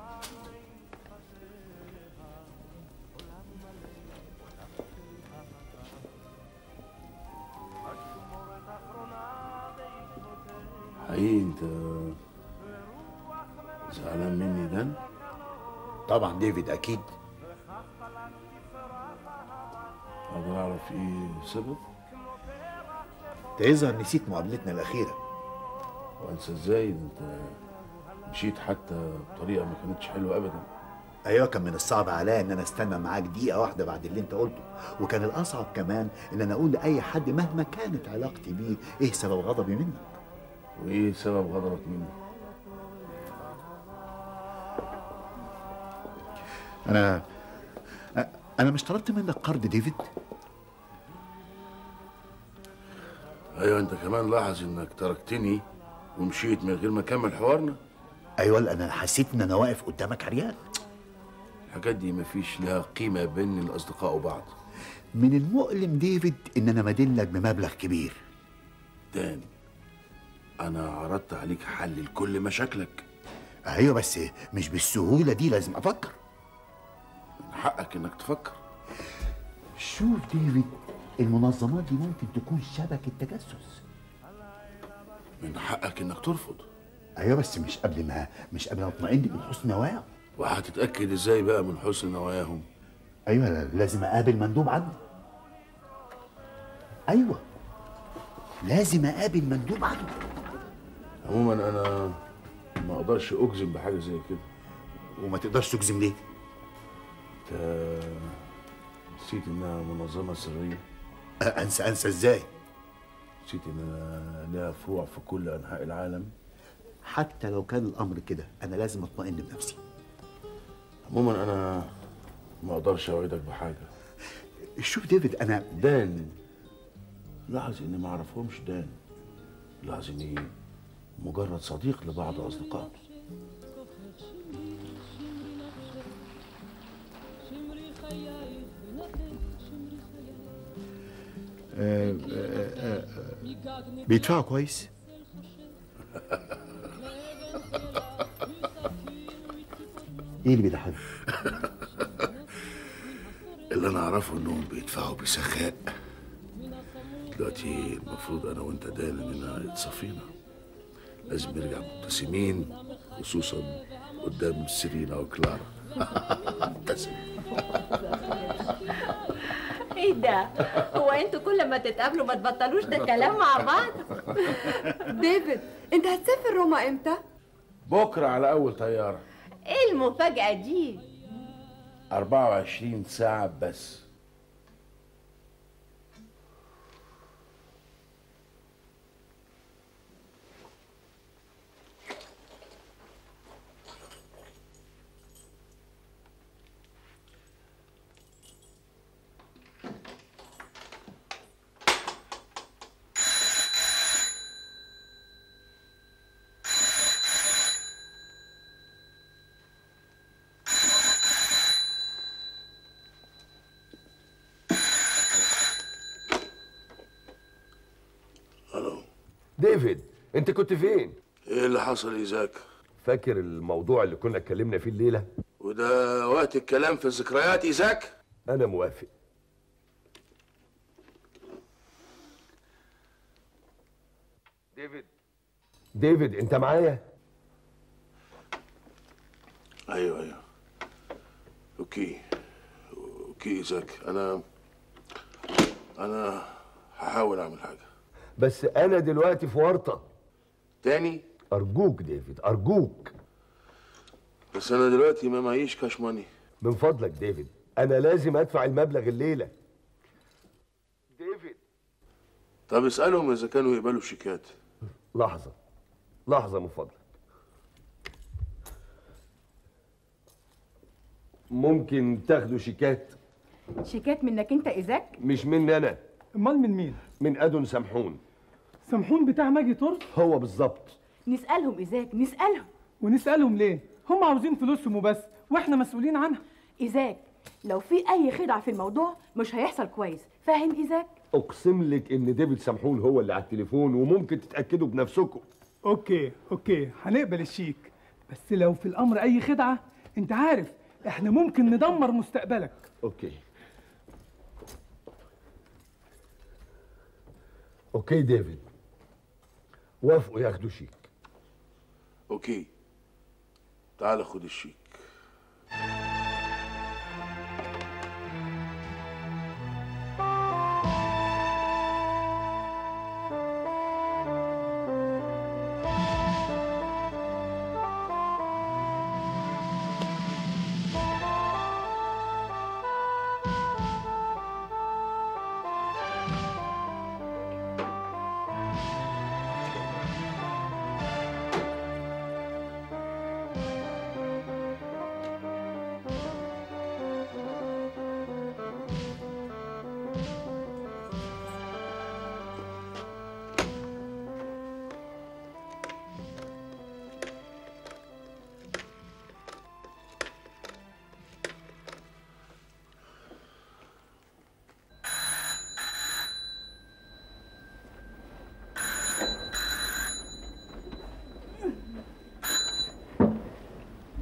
حقيقي انت زعلان مني ده طبعا ديفيد اكيد اقدر اعرف ايه السبب ده يظهر نسيت مقابلتنا الاخيره وانسى ازاي ده انت مشيت حتى بطريقه ما كانتش حلوه ابدا ايوه كان من الصعب عليا ان انا استنى معاك دقيقه واحده بعد اللي انت قلته وكان الاصعب كمان ان انا اقول لاي حد مهما كانت علاقتي بيه ايه سبب غضبي منك وايه سبب غضبك مني انا انا مش طلبت منك قرض ديفيد ايوه انت كمان لاحظ انك تركتني ومشيت من غير ما اكمل حوارنا ايوه انا حسيت ان انا واقف قدامك عريان الحاجات دي مفيش لها قيمه بين الاصدقاء وبعض من المؤلم ديفيد ان انا مدين لك بمبلغ كبير دان انا عرضت عليك حل لكل مشاكلك ايوه بس مش بالسهوله دي لازم افكر من حقك انك تفكر شوف ديفيد المنظمات دي ممكن تكون شبكه تجسس من حقك انك ترفض ايوه بس مش قبل ما مش قبل ما اطمئن من حسن نواياهم وهتتاكد ازاي بقى من حسن نواياهم ايوه لا- لازم اقابل مندوب عندي ايوه لازم اقابل مندوب عنده عموما انا ما اقدرش اجزم بحاجه زي كده وما تقدرش تجزم ليه انت نسيت انها منظمه سريه أ- انسى انسى ازاي نسيت انها لها فروع في كل انحاء العالم حتى لو كان الامر كده انا لازم اطمئن بنفسي عموما انا ما اقدرش اوعدك بحاجه شوف ديفيد انا دان لاحظ اني ما اعرفهمش دان لاحظ اني مجرد صديق لبعض اصدقائي آه، آه، آه، آه، بيدفعوا كويس ايه اللي بيضحك اللي انا اعرفه انهم بيدفعوا بسخاء دلوقتي المفروض انا وانت دان اننا اتصفينا لازم نرجع مبتسمين خصوصا قدام سيرينا وكلارا ابتسم ايه ده هو انتوا كل ما تتقابلوا ما تبطلوش ده كلام مع بعض ديفيد انت هتسافر روما امتى بكره على اول طياره ايه المفاجأة دي 24 ساعه بس ديفيد انت كنت فين ايه اللي حصل ايزاك فاكر الموضوع اللي كنا اتكلمنا فيه الليله وده وقت الكلام في الذكريات ايزاك انا موافق ديفيد ديفيد انت معايا ايوه ايوه اوكي اوكي ايزاك انا انا هحاول اعمل حاجه بس انا دلوقتي في ورطه تاني ارجوك ديفيد ارجوك بس انا دلوقتي ما معيش كاش ماني من فضلك ديفيد انا لازم ادفع المبلغ الليله طب اسالهم اذا كانوا يقبلوا الشيكات لحظه لحظه من فضلك ممكن تاخدوا شيكات شيكات منك انت ايزاك مش مني انا امال من مين من ادون سمحون سامحون بتاع ماجي تورف هو بالظبط نسالهم ايزاك نسالهم ونسالهم ليه هم عاوزين فلوسهم وبس واحنا مسؤولين عنها ايزاك لو في اي خدعه في الموضوع مش هيحصل كويس فاهم ايزاك اقسم لك ان ديفيد سمحون هو اللي على التليفون وممكن تتاكدوا بنفسكم اوكي اوكي هنقبل الشيك بس لو في الامر اي خدعه انت عارف احنا ممكن ندمر مستقبلك اوكي اوكي ديفيد وافقوا ياخدوا شيك اوكي تعال خد الشيك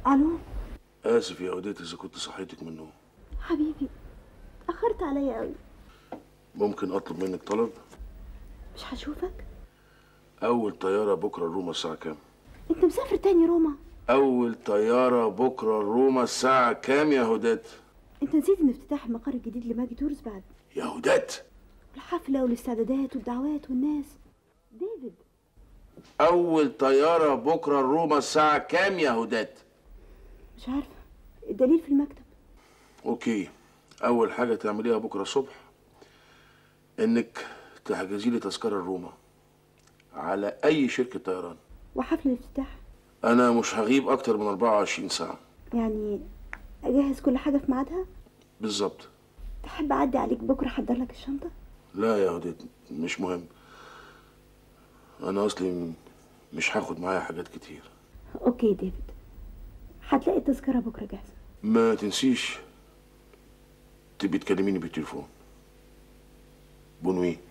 الو اسف يا وديت اذا كنت صحيتك من النوم حبيبي اخرت عليا قوي ممكن اطلب منك طلب مش هشوفك اول طياره بكره روما الساعه كام انت مسافر تاني روما اول طياره بكره روما الساعه كام يا هدات انت نسيت ان افتتاح المقر الجديد لماجي تورز بعد يا هدات الحفله والاستعدادات والدعوات والناس ديفيد اول طياره بكره روما الساعه كام يا هدات مش عارفه الدليل في المكتب اوكي اول حاجه تعمليها بكره الصبح انك تحجزي لي تذكره لروما على اي شركه طيران وحفل الافتتاح انا مش هغيب اكتر من 24 ساعه يعني اجهز كل حاجه في ميعادها بالظبط تحب اعدي عليك بكره احضر لك الشنطه لا يا هديت مش مهم انا اصلي م- مش هاخد معايا حاجات كتير اوكي ديفيد هتلاقي التذكره بكره جاهزه ما تنسيش تبي تكلميني بالتليفون بونوي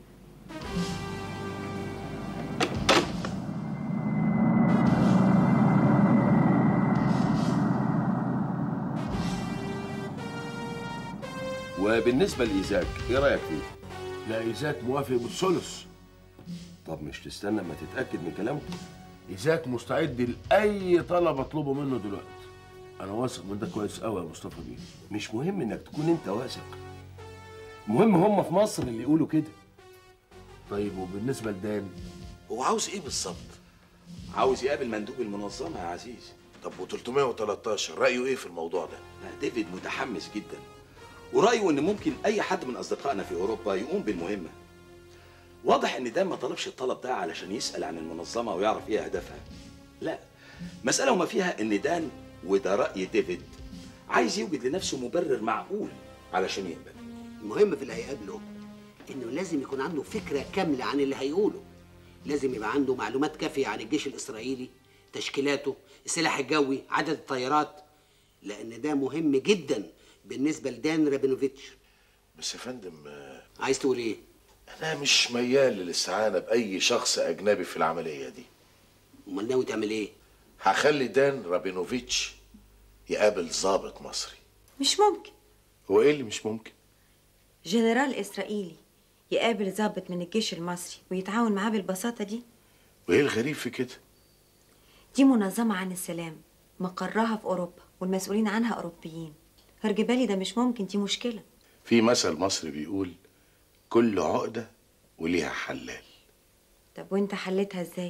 وبالنسبه لايزاك ايه رايك فيه لا ايزاك موافق بالثلث طب مش تستنى ما تتاكد من كلامه ايزاك مستعد لاي طلب اطلبه منه دلوقتي انا واثق من ده كويس قوي يا مصطفى بيه مش مهم انك تكون انت واثق المهم هم في مصر اللي يقولوا كده طيب وبالنسبه لدان هو عاوز ايه بالظبط؟ عاوز يقابل مندوب المنظمه يا عزيز طب و313 رايه ايه في الموضوع ده؟ لا ديفيد متحمس جدا ورأيه إن ممكن أي حد من أصدقائنا في أوروبا يقوم بالمهمة واضح إن ده ما طلبش الطلب ده علشان يسأل عن المنظمة ويعرف إيه أهدافها لا مسألة وما فيها إن دان وده رأي ديفيد عايز يوجد لنفسه مبرر معقول علشان يقبل المهم في اللي هيقابله انه لازم يكون عنده فكره كامله عن اللي هيقوله لازم يبقى عنده معلومات كافيه عن الجيش الاسرائيلي تشكيلاته السلاح الجوي عدد الطيارات لان ده مهم جدا بالنسبه لدان رابينوفيتش بس يا فندم آه، عايز تقول ايه انا مش ميال للاستعانه باي شخص اجنبي في العمليه دي امال ناوي تعمل ايه هخلي دان رابينوفيتش يقابل ضابط مصري مش ممكن هو ايه اللي مش ممكن جنرال إسرائيلي يقابل ضابط من الجيش المصري ويتعاون معاه بالبساطة دي وايه الغريب في كده دي منظمة عن السلام مقرها في أوروبا والمسؤولين عنها أوروبيين هرجبالي ده مش ممكن دي مشكلة في مثل مصري بيقول كل عقده وليها حلال طب وانت حلتها ازاي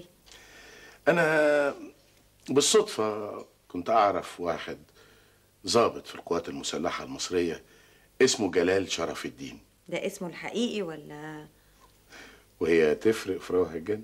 انا بالصدفه كنت اعرف واحد ضابط في القوات المسلحه المصريه اسمه جلال شرف الدين ده اسمه الحقيقي ولا وهي تفرق في روح الجن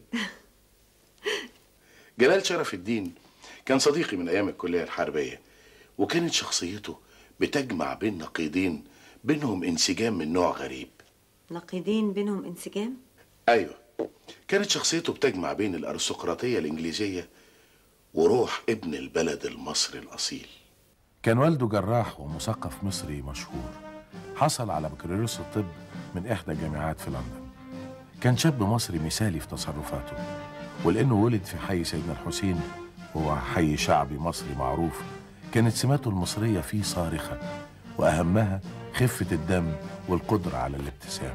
جلال شرف الدين كان صديقي من ايام الكليه الحربيه وكانت شخصيته بتجمع بين نقيضين بينهم انسجام من نوع غريب نقيضين بينهم انسجام ايوه كانت شخصيته بتجمع بين الارستقراطيه الانجليزيه وروح ابن البلد المصري الاصيل كان والده جراح ومثقف مصري مشهور حصل على بكالوريوس الطب من إحدى الجامعات في لندن كان شاب مصري مثالي في تصرفاته ولأنه ولد في حي سيدنا الحسين هو حي شعبي مصري معروف كانت سماته المصرية فيه صارخة وأهمها خفة الدم والقدرة على الابتسام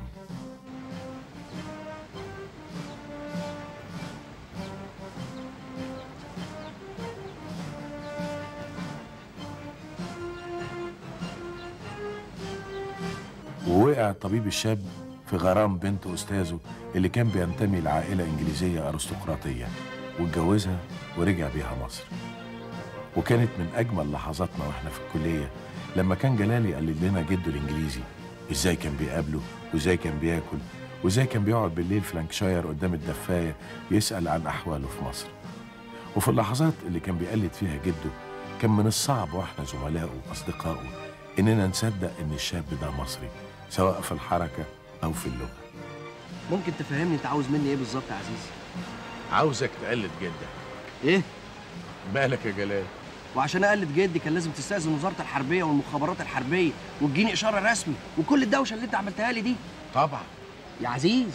ووقع الطبيب الشاب في غرام بنت أستاذه اللي كان بينتمي لعائلة إنجليزية أرستقراطية واتجوزها ورجع بيها مصر وكانت من أجمل لحظاتنا وإحنا في الكلية لما كان جلالي قلد لنا جده الإنجليزي إزاي كان بيقابله وإزاي كان بياكل وإزاي كان بيقعد بالليل في لانكشاير قدام الدفاية يسأل عن أحواله في مصر وفي اللحظات اللي كان بيقلد فيها جده كان من الصعب واحنا زملائه واصدقائه اننا نصدق ان الشاب ده مصري سواء في الحركه او في اللغه ممكن تفهمني انت عاوز مني ايه بالظبط يا عزيز عاوزك تقلد جدك ايه مالك يا جلال وعشان اقلد جدي كان لازم تستاذن وزاره الحربيه والمخابرات الحربيه وتجيني اشاره رسمي وكل الدوشه اللي انت عملتها لي دي طبعا يا عزيز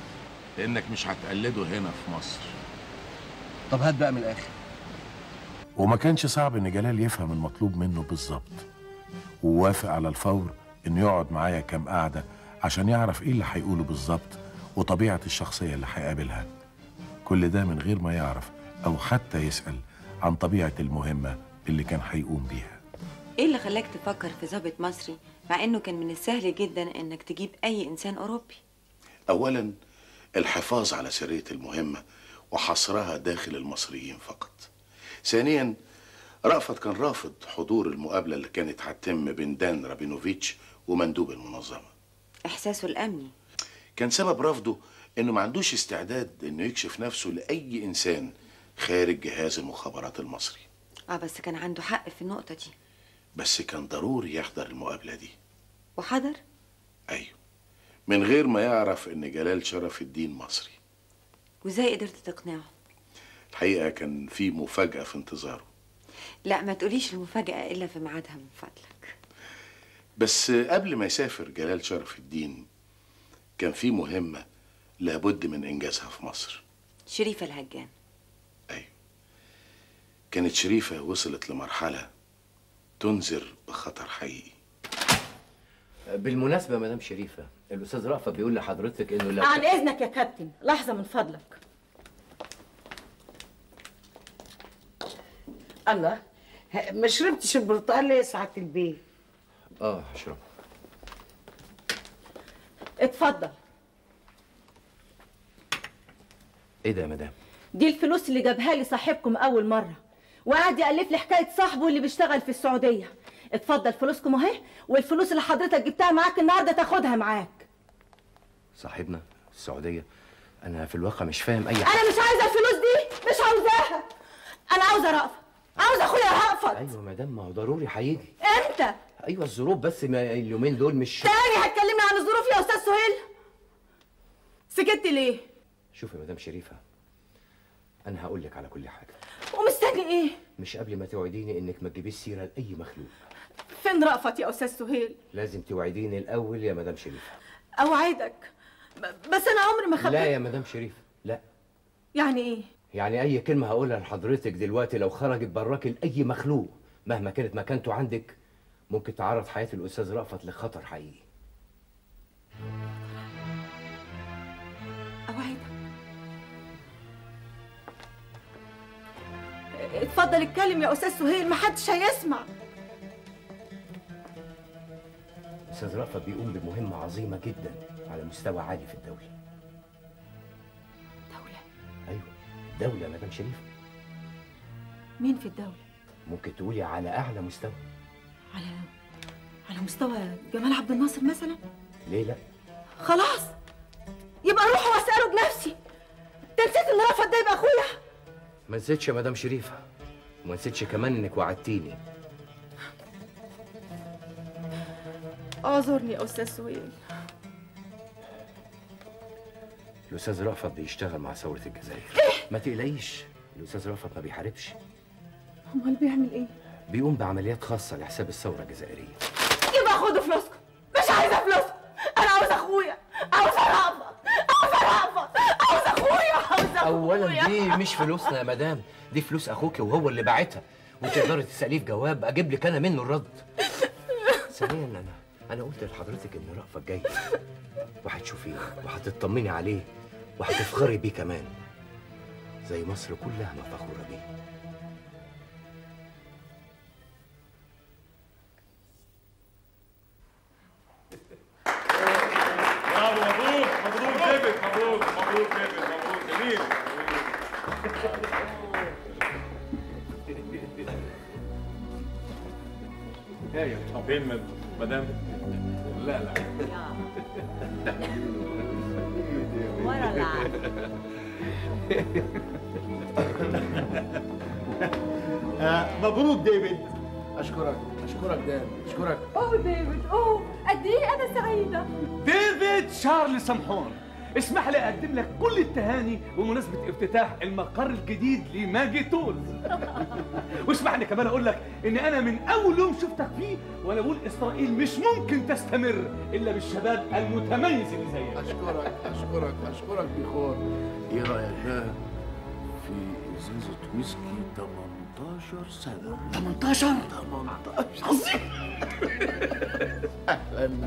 لانك مش هتقلده هنا في مصر طب هات بقى من الاخر وما كانش صعب ان جلال يفهم المطلوب منه بالظبط ووافق على الفور انه يقعد معايا كام قعده عشان يعرف ايه اللي هيقوله بالظبط وطبيعه الشخصيه اللي هيقابلها كل ده من غير ما يعرف او حتى يسال عن طبيعه المهمه اللي كان هيقوم بيها ايه اللي خلاك تفكر في ضابط مصري مع انه كان من السهل جدا انك تجيب اي انسان اوروبي أولا الحفاظ على سرية المهمة وحصرها داخل المصريين فقط ثانيا رأفت كان رافض حضور المقابلة اللي كانت هتتم بين دان رابينوفيتش ومندوب المنظمة احساسه الامني كان سبب رفضه انه ما عندوش استعداد انه يكشف نفسه لأي إنسان خارج جهاز المخابرات المصري اه بس كان عنده حق في النقطه دي بس كان ضروري يحضر المقابلة دي وحضر أيوه من غير ما يعرف ان جلال شرف الدين مصري وازاي قدرت تقنعه الحقيقة كان في مفاجأة في انتظاره لا ما تقوليش المفاجاه الا في ميعادها من فضلك بس قبل ما يسافر جلال شرف الدين كان في مهمة لابد من إنجازها في مصر شريفه الهجان كانت شريفة وصلت لمرحلة تنذر بخطر حقيقي بالمناسبة يا مدام شريفة الأستاذ رأفت بيقول لحضرتك إنه لو عن اذنك يا كابتن لحظه من فضلك الله ه- ما شربتش البرتقال ليه يا سعاده البيه آه هشرب اتفضل إيه ده يا مدام؟ دي الفلوس اللي جابها لي صاحبكم اول مره وقعد يالف لي حكايه صاحبه اللي بيشتغل في السعوديه اتفضل فلوسكم اهي والفلوس اللي حضرتك جبتها معاك النهارده تاخدها معاك صاحبنا السعودية أنا في الواقع مش فاهم أي حاجة انا مش عايزه الفلوس دي مش عاوزاها انا عاوزه رأفت عاوزه اخويا رأفت أيوة يا مدام ما هو ضروري هيجي امتى أيوة الظروف بس ما اليومين دول مش تاني هتكلمني عن الظروف يا استاذ سهيل سكت ليه شوفي يا مدام شريفة أنا هقول لك على كل حاجة ومستني ايه مش قبل ما توعديني إنك ما تجيبيش سيرة لأي مخلوق فين رأفت يا استاذ سهيل لازم توعديني الأول يا مدام شريفة اوعدك ب- بس انا عمري ما خبيت لا يا مدام شريفة لا يعني ايه يعني أي كلمة هقولها لحضرتك دلوقتي لو خرجت براك لأي مخلوق مهما كانت مكانته عندك ممكن تعرض حياة الأستاذ رأفت لخطر حقيقي اوعدك اتفضل اتكلم يا استاذ سهيل محدش هيسمع الأستاذ رأفت بيقوم بمهمة عظيمة جدا على مستوى عالي في الدولة دولة أيوة دولة يا مدام شريفة مين في الدولة ممكن تقولي على أعلى مستوى على على مستوى جمال عبد الناصر مثلا ليه لا؟ خلاص يبقى اروح واساله بنفسي انت نسيت ان رأفت ده يبقى اخويا ما نسيتش يا مدام شريفة وما نسيتش كمان إنك وعدتيني اعذرني يا استاذ سهيل الأستاذ رأفت بيشتغل مع ثورة الجزائر ما تقلقيش الأستاذ رأفت ما بيحاربش امال بيعمل ايه بيقوم بعمليات خاصة لحساب الثورة الجزائرية يبقى خدوا فلوسكم مش عايزه فلوسكم انا عاوزه اخويا عاوزه رأفت عاوزه رأفت عاوزه اخويا عاوزه أولا دي مش فلوسنا يا مدام دي فلوس أخوك وهو اللي باعتها وتقدري تسأليه في جواب أجيب لك أنا منه الرد ثانيا أنا أنا قلت لحضرتك إن رأفت جاي وهتشوفيه وهتطمني عليه وهتفخري بيه كمان زي مصر كلها ما فخورة بيه برافو مبروك مبروك ديفيد مبروك مبروك ديفيد مبروك جميل هايل فين مد- مدام لا لا ورا العقل. آه مبروك ديفيد اشكرك اشكرك دان اشكرك اوه ديفيد اوه قد ايه انا سعيده ديفيد شارل سمحون اسمح لي اقدم لك كل التهاني بمناسبه افتتاح المقر الجديد لماجي تولز واسمح لي كمان اقول لك ان انا من اول يوم شفتك فيه وانا بقول اسرائيل مش ممكن تستمر الا بالشباب المتميز اللي زيك اشكرك اشكرك اشكرك بخور ايه رايك بقى في ازازه ويسكي 18 سنه 18 18 عظيم اهلا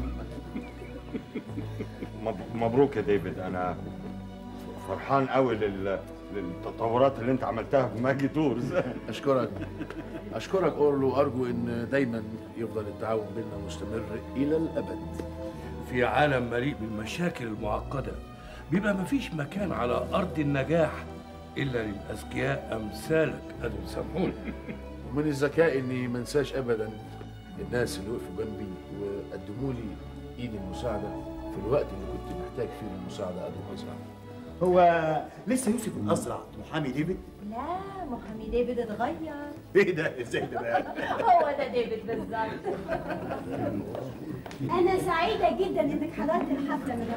مب- مبروك يا ديفيد انا فرحان قوي لل... للتطورات اللي انت عملتها في ماجي تورز اشكرك اشكرك اورلو وارجو ان دايما يفضل التعاون بيننا مستمر الى الابد في عالم مليء بالمشاكل المعقدة بيبقى مفيش مكان على أرض النجاح إلا للأذكياء أمثالك قادر سامحوني ومن الذكاء اني ما انساش ابدا الناس اللي وقفوا جنبي وقدموا لي ايد المساعده في الوقت اللي كنت محتاج فيه المساعده قبل ما ازرع هو لسه يوسف الاسرع محامي ديفيد لا محامي ديفيد اتغير ايه ده ازاي ده بقى هو ده ديفيد بالظبط انا سعيده جدا انك حضرت الحفله من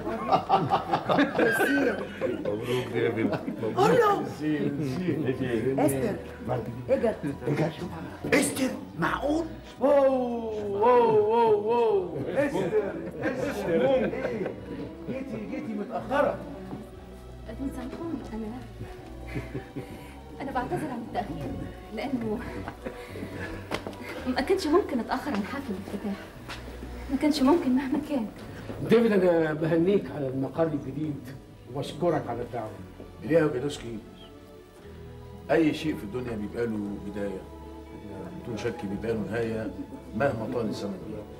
مبروك ديفيد قول له. استر اجت استر معقول واو واو واو واو استر استر ايه جيتي جيتي متاخره سامحوني انا انا بعتذر عن التاخير لانه ما كانش ممكن اتاخر عن حفل الافتتاح ما كانش ممكن مهما كان ديفيد انا بهنيك على المقر الجديد واشكرك على الدعوه إليا وجدوسكي أي شيء في الدنيا بيبقى له بداية بدون شك بيبقى له نهاية مهما طال الزمن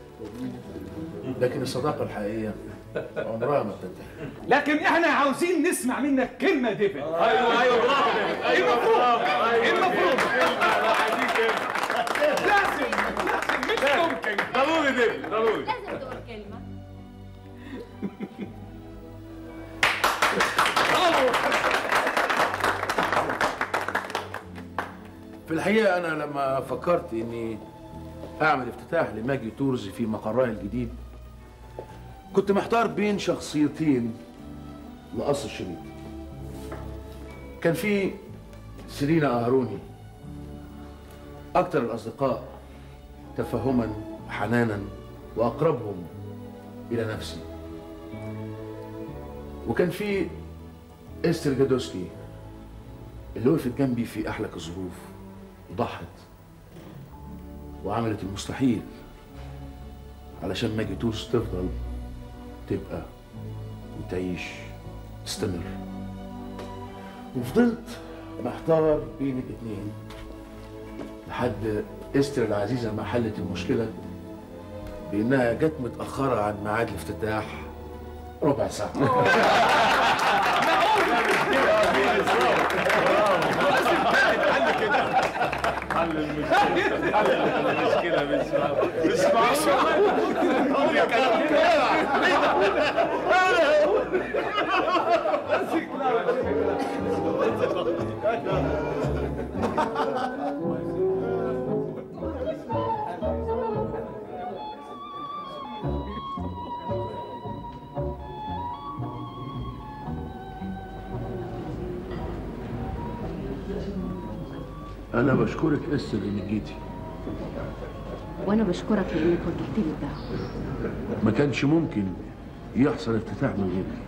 لكن الصداقة الحقيقية عمرها ما بتنتهي لكن احنا عاوزين نسمع منك كلمه يا ديفيد أيوة، أيوة، برافو ديفيد. أيوة، المفروض برافو، أيوة. المفروض عايزين كلمة. لازم لازم مش ممكن ضروري ديفيد ضروري لازم تقول كلمه في الحقيقة أنا لما فكرت إني أعمل افتتاح لماجي تورز في مقرها الجديد كنت محتار بين شخصيتين لقص الشريط كان في سيرينا أهروني أكثر الأصدقاء تفهما وحنانا وأقربهم إلى نفسي وكان في إستر جادوسكي اللي وقفت جنبي في أحلك الظروف وضحت وعملت المستحيل علشان ماجي تورس تفضل تبقى وتعيش تستمر وفضلت محتار بين الاتنين لحد استر العزيزة ما حلت المشكلة بإنها جت متأخرة عن ميعاد الافتتاح ربع ساعة حل المشكلة حل المشكلة مش مش معقول يا كلام أنا بشكرك استر إنك جيتي وانا بشكرك لانك وجهت لي الدعوه ما كانش ممكن يحصل افتتاح من غيرك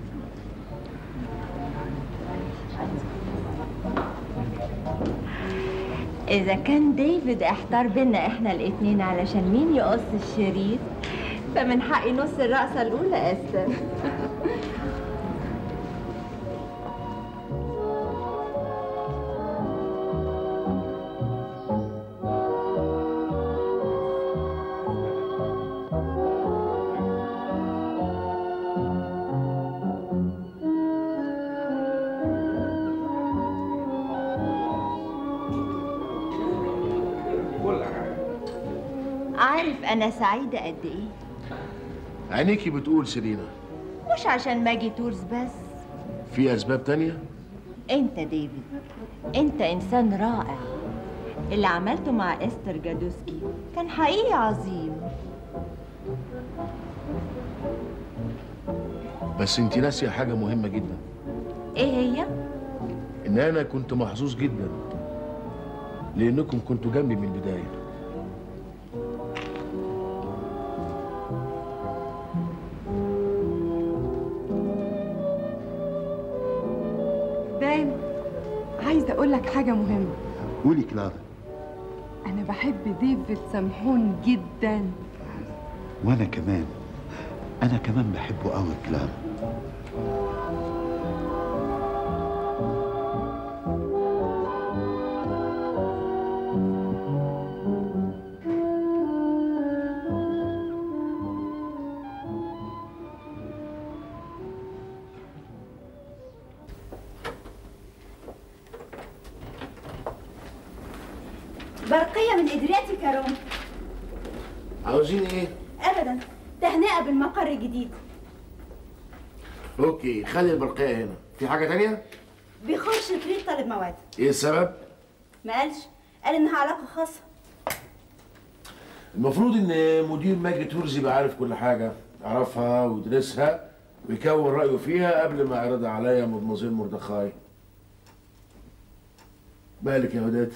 إذا كان ديفيد احتار بينا إحنا الاتنين علشان مين يقص الشريط فمن حقي نص الرقصة الأولى أستر عارف أنا سعيدة قد إيه عينيكي بتقول سيرينا مش عشان ماجي تورز بس في أسباب تانية؟ أنت ديفيد أنت إنسان رائع اللي عملته مع إستر جادوسكي كان حقيقي عظيم بس انت ناسية حاجة مهمة جدا إيه هي؟ إن أنا كنت محظوظ جدا لأنكم كنتوا جنبي من البداية دايما عايزه اقول لك حاجه مهمه قولي كلارا انا بحب ديفيد سمحون جدا وانا كمان انا كمان بحبه قوي كلارا برقية من إدرياتك يا روم عاوزين ايه؟ أبدا تهنئة بالمقر الجديد اوكي خلي البرقية هنا في حاجة تانية؟ بيخش شريط طالب مواد ايه السبب؟ ما قالش قال إنها علاقة خاصة المفروض ان مدير ماجي تورز يبقى عارف كل حاجة يعرفها ويدرسها ويكون رأيه فيها قبل ما يعرضها عليا مدموزيل مردخاي مالك يا وداد؟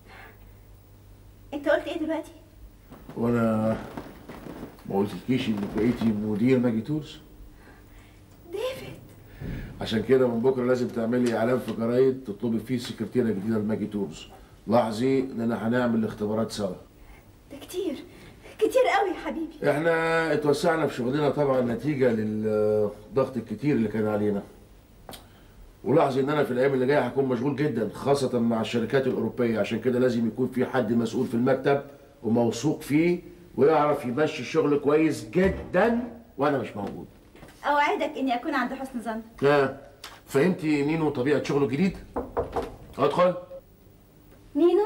أنت قلت إيه دلوقتي؟ وانا ما قلتلكيش انك بقيتي مدير ماجي تورز؟ ديفيد عشان كده من بكره لازم تعملي اعلان في جرايد تطلبي فيه سكرتيره جديده لماجي تورز لاحظي اننا هنعمل الاختبارات سوا ده كتير كتير قوي يا حبيبي احنا اتوسعنا في شغلنا طبعا نتيجه للضغط الكتير اللي كان علينا ولاحظي ان انا في الايام اللي جايه هكون مشغول جدا خاصه مع الشركات الاوروبيه عشان كده لازم يكون في حد مسؤول في المكتب وموثوق فيه ويعرف يمشي الشغل كويس جدا وانا مش موجود أوعدك إني أكون عند حسن ظن ها فهمتي نينو طبيعه شغله الجديد ادخل نينو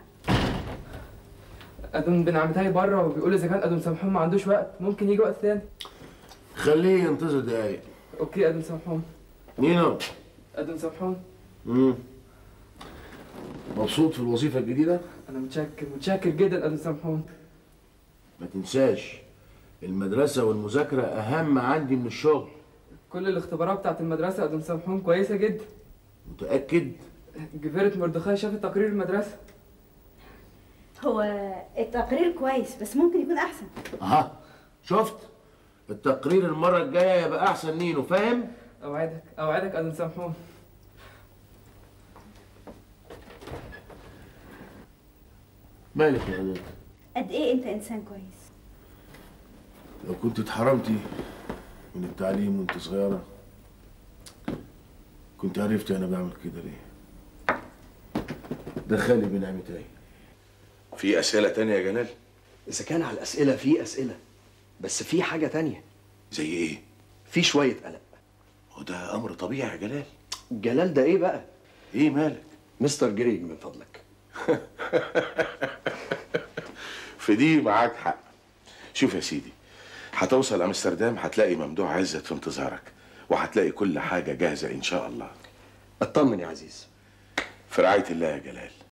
ادم بن عمتاي بره وبيقول اذا كان ادم سمحون ما عندوش وقت ممكن يجي وقت ثاني خليه ينتظر دقايق اوكي ادم سمحون نينو ادم سمحون مم. مبسوط في الوظيفه الجديده انا متشكر متشكر جدا ادم سمحون ما تنساش المدرسه والمذاكره اهم عندي من الشغل كل الاختبارات بتاعت المدرسه ادم سمحون كويسه جدا متاكد جفيرة مردخاي شافت تقرير المدرسه هو التقرير كويس بس ممكن يكون أحسن اها شفت التقرير المره الجايه يبقى احسن نينو فاهم اوعدك اوعدك ادم سمحون مالك يا ولاد قد إيه أنت إنسان كويس لو كنت اتحرمتي من التعليم وانت صغيره كنت عرفتي انا بعمل كده ليه دخلي بنعمتي في اسئله تانية يا جلال اذا كان على الاسئله في اسئله بس في حاجه تانية زي ايه في شويه قلق وده امر طبيعي يا جلال جلال ده ايه بقى ايه مالك مستر جريج من فضلك في دي معاك حق شوف يا سيدي هتوصل امستردام هتلاقي ممدوح عزت في انتظارك وهتلاقي كل حاجه جاهزه ان شاء الله اطمن يا عزيز في رعايه الله يا جلال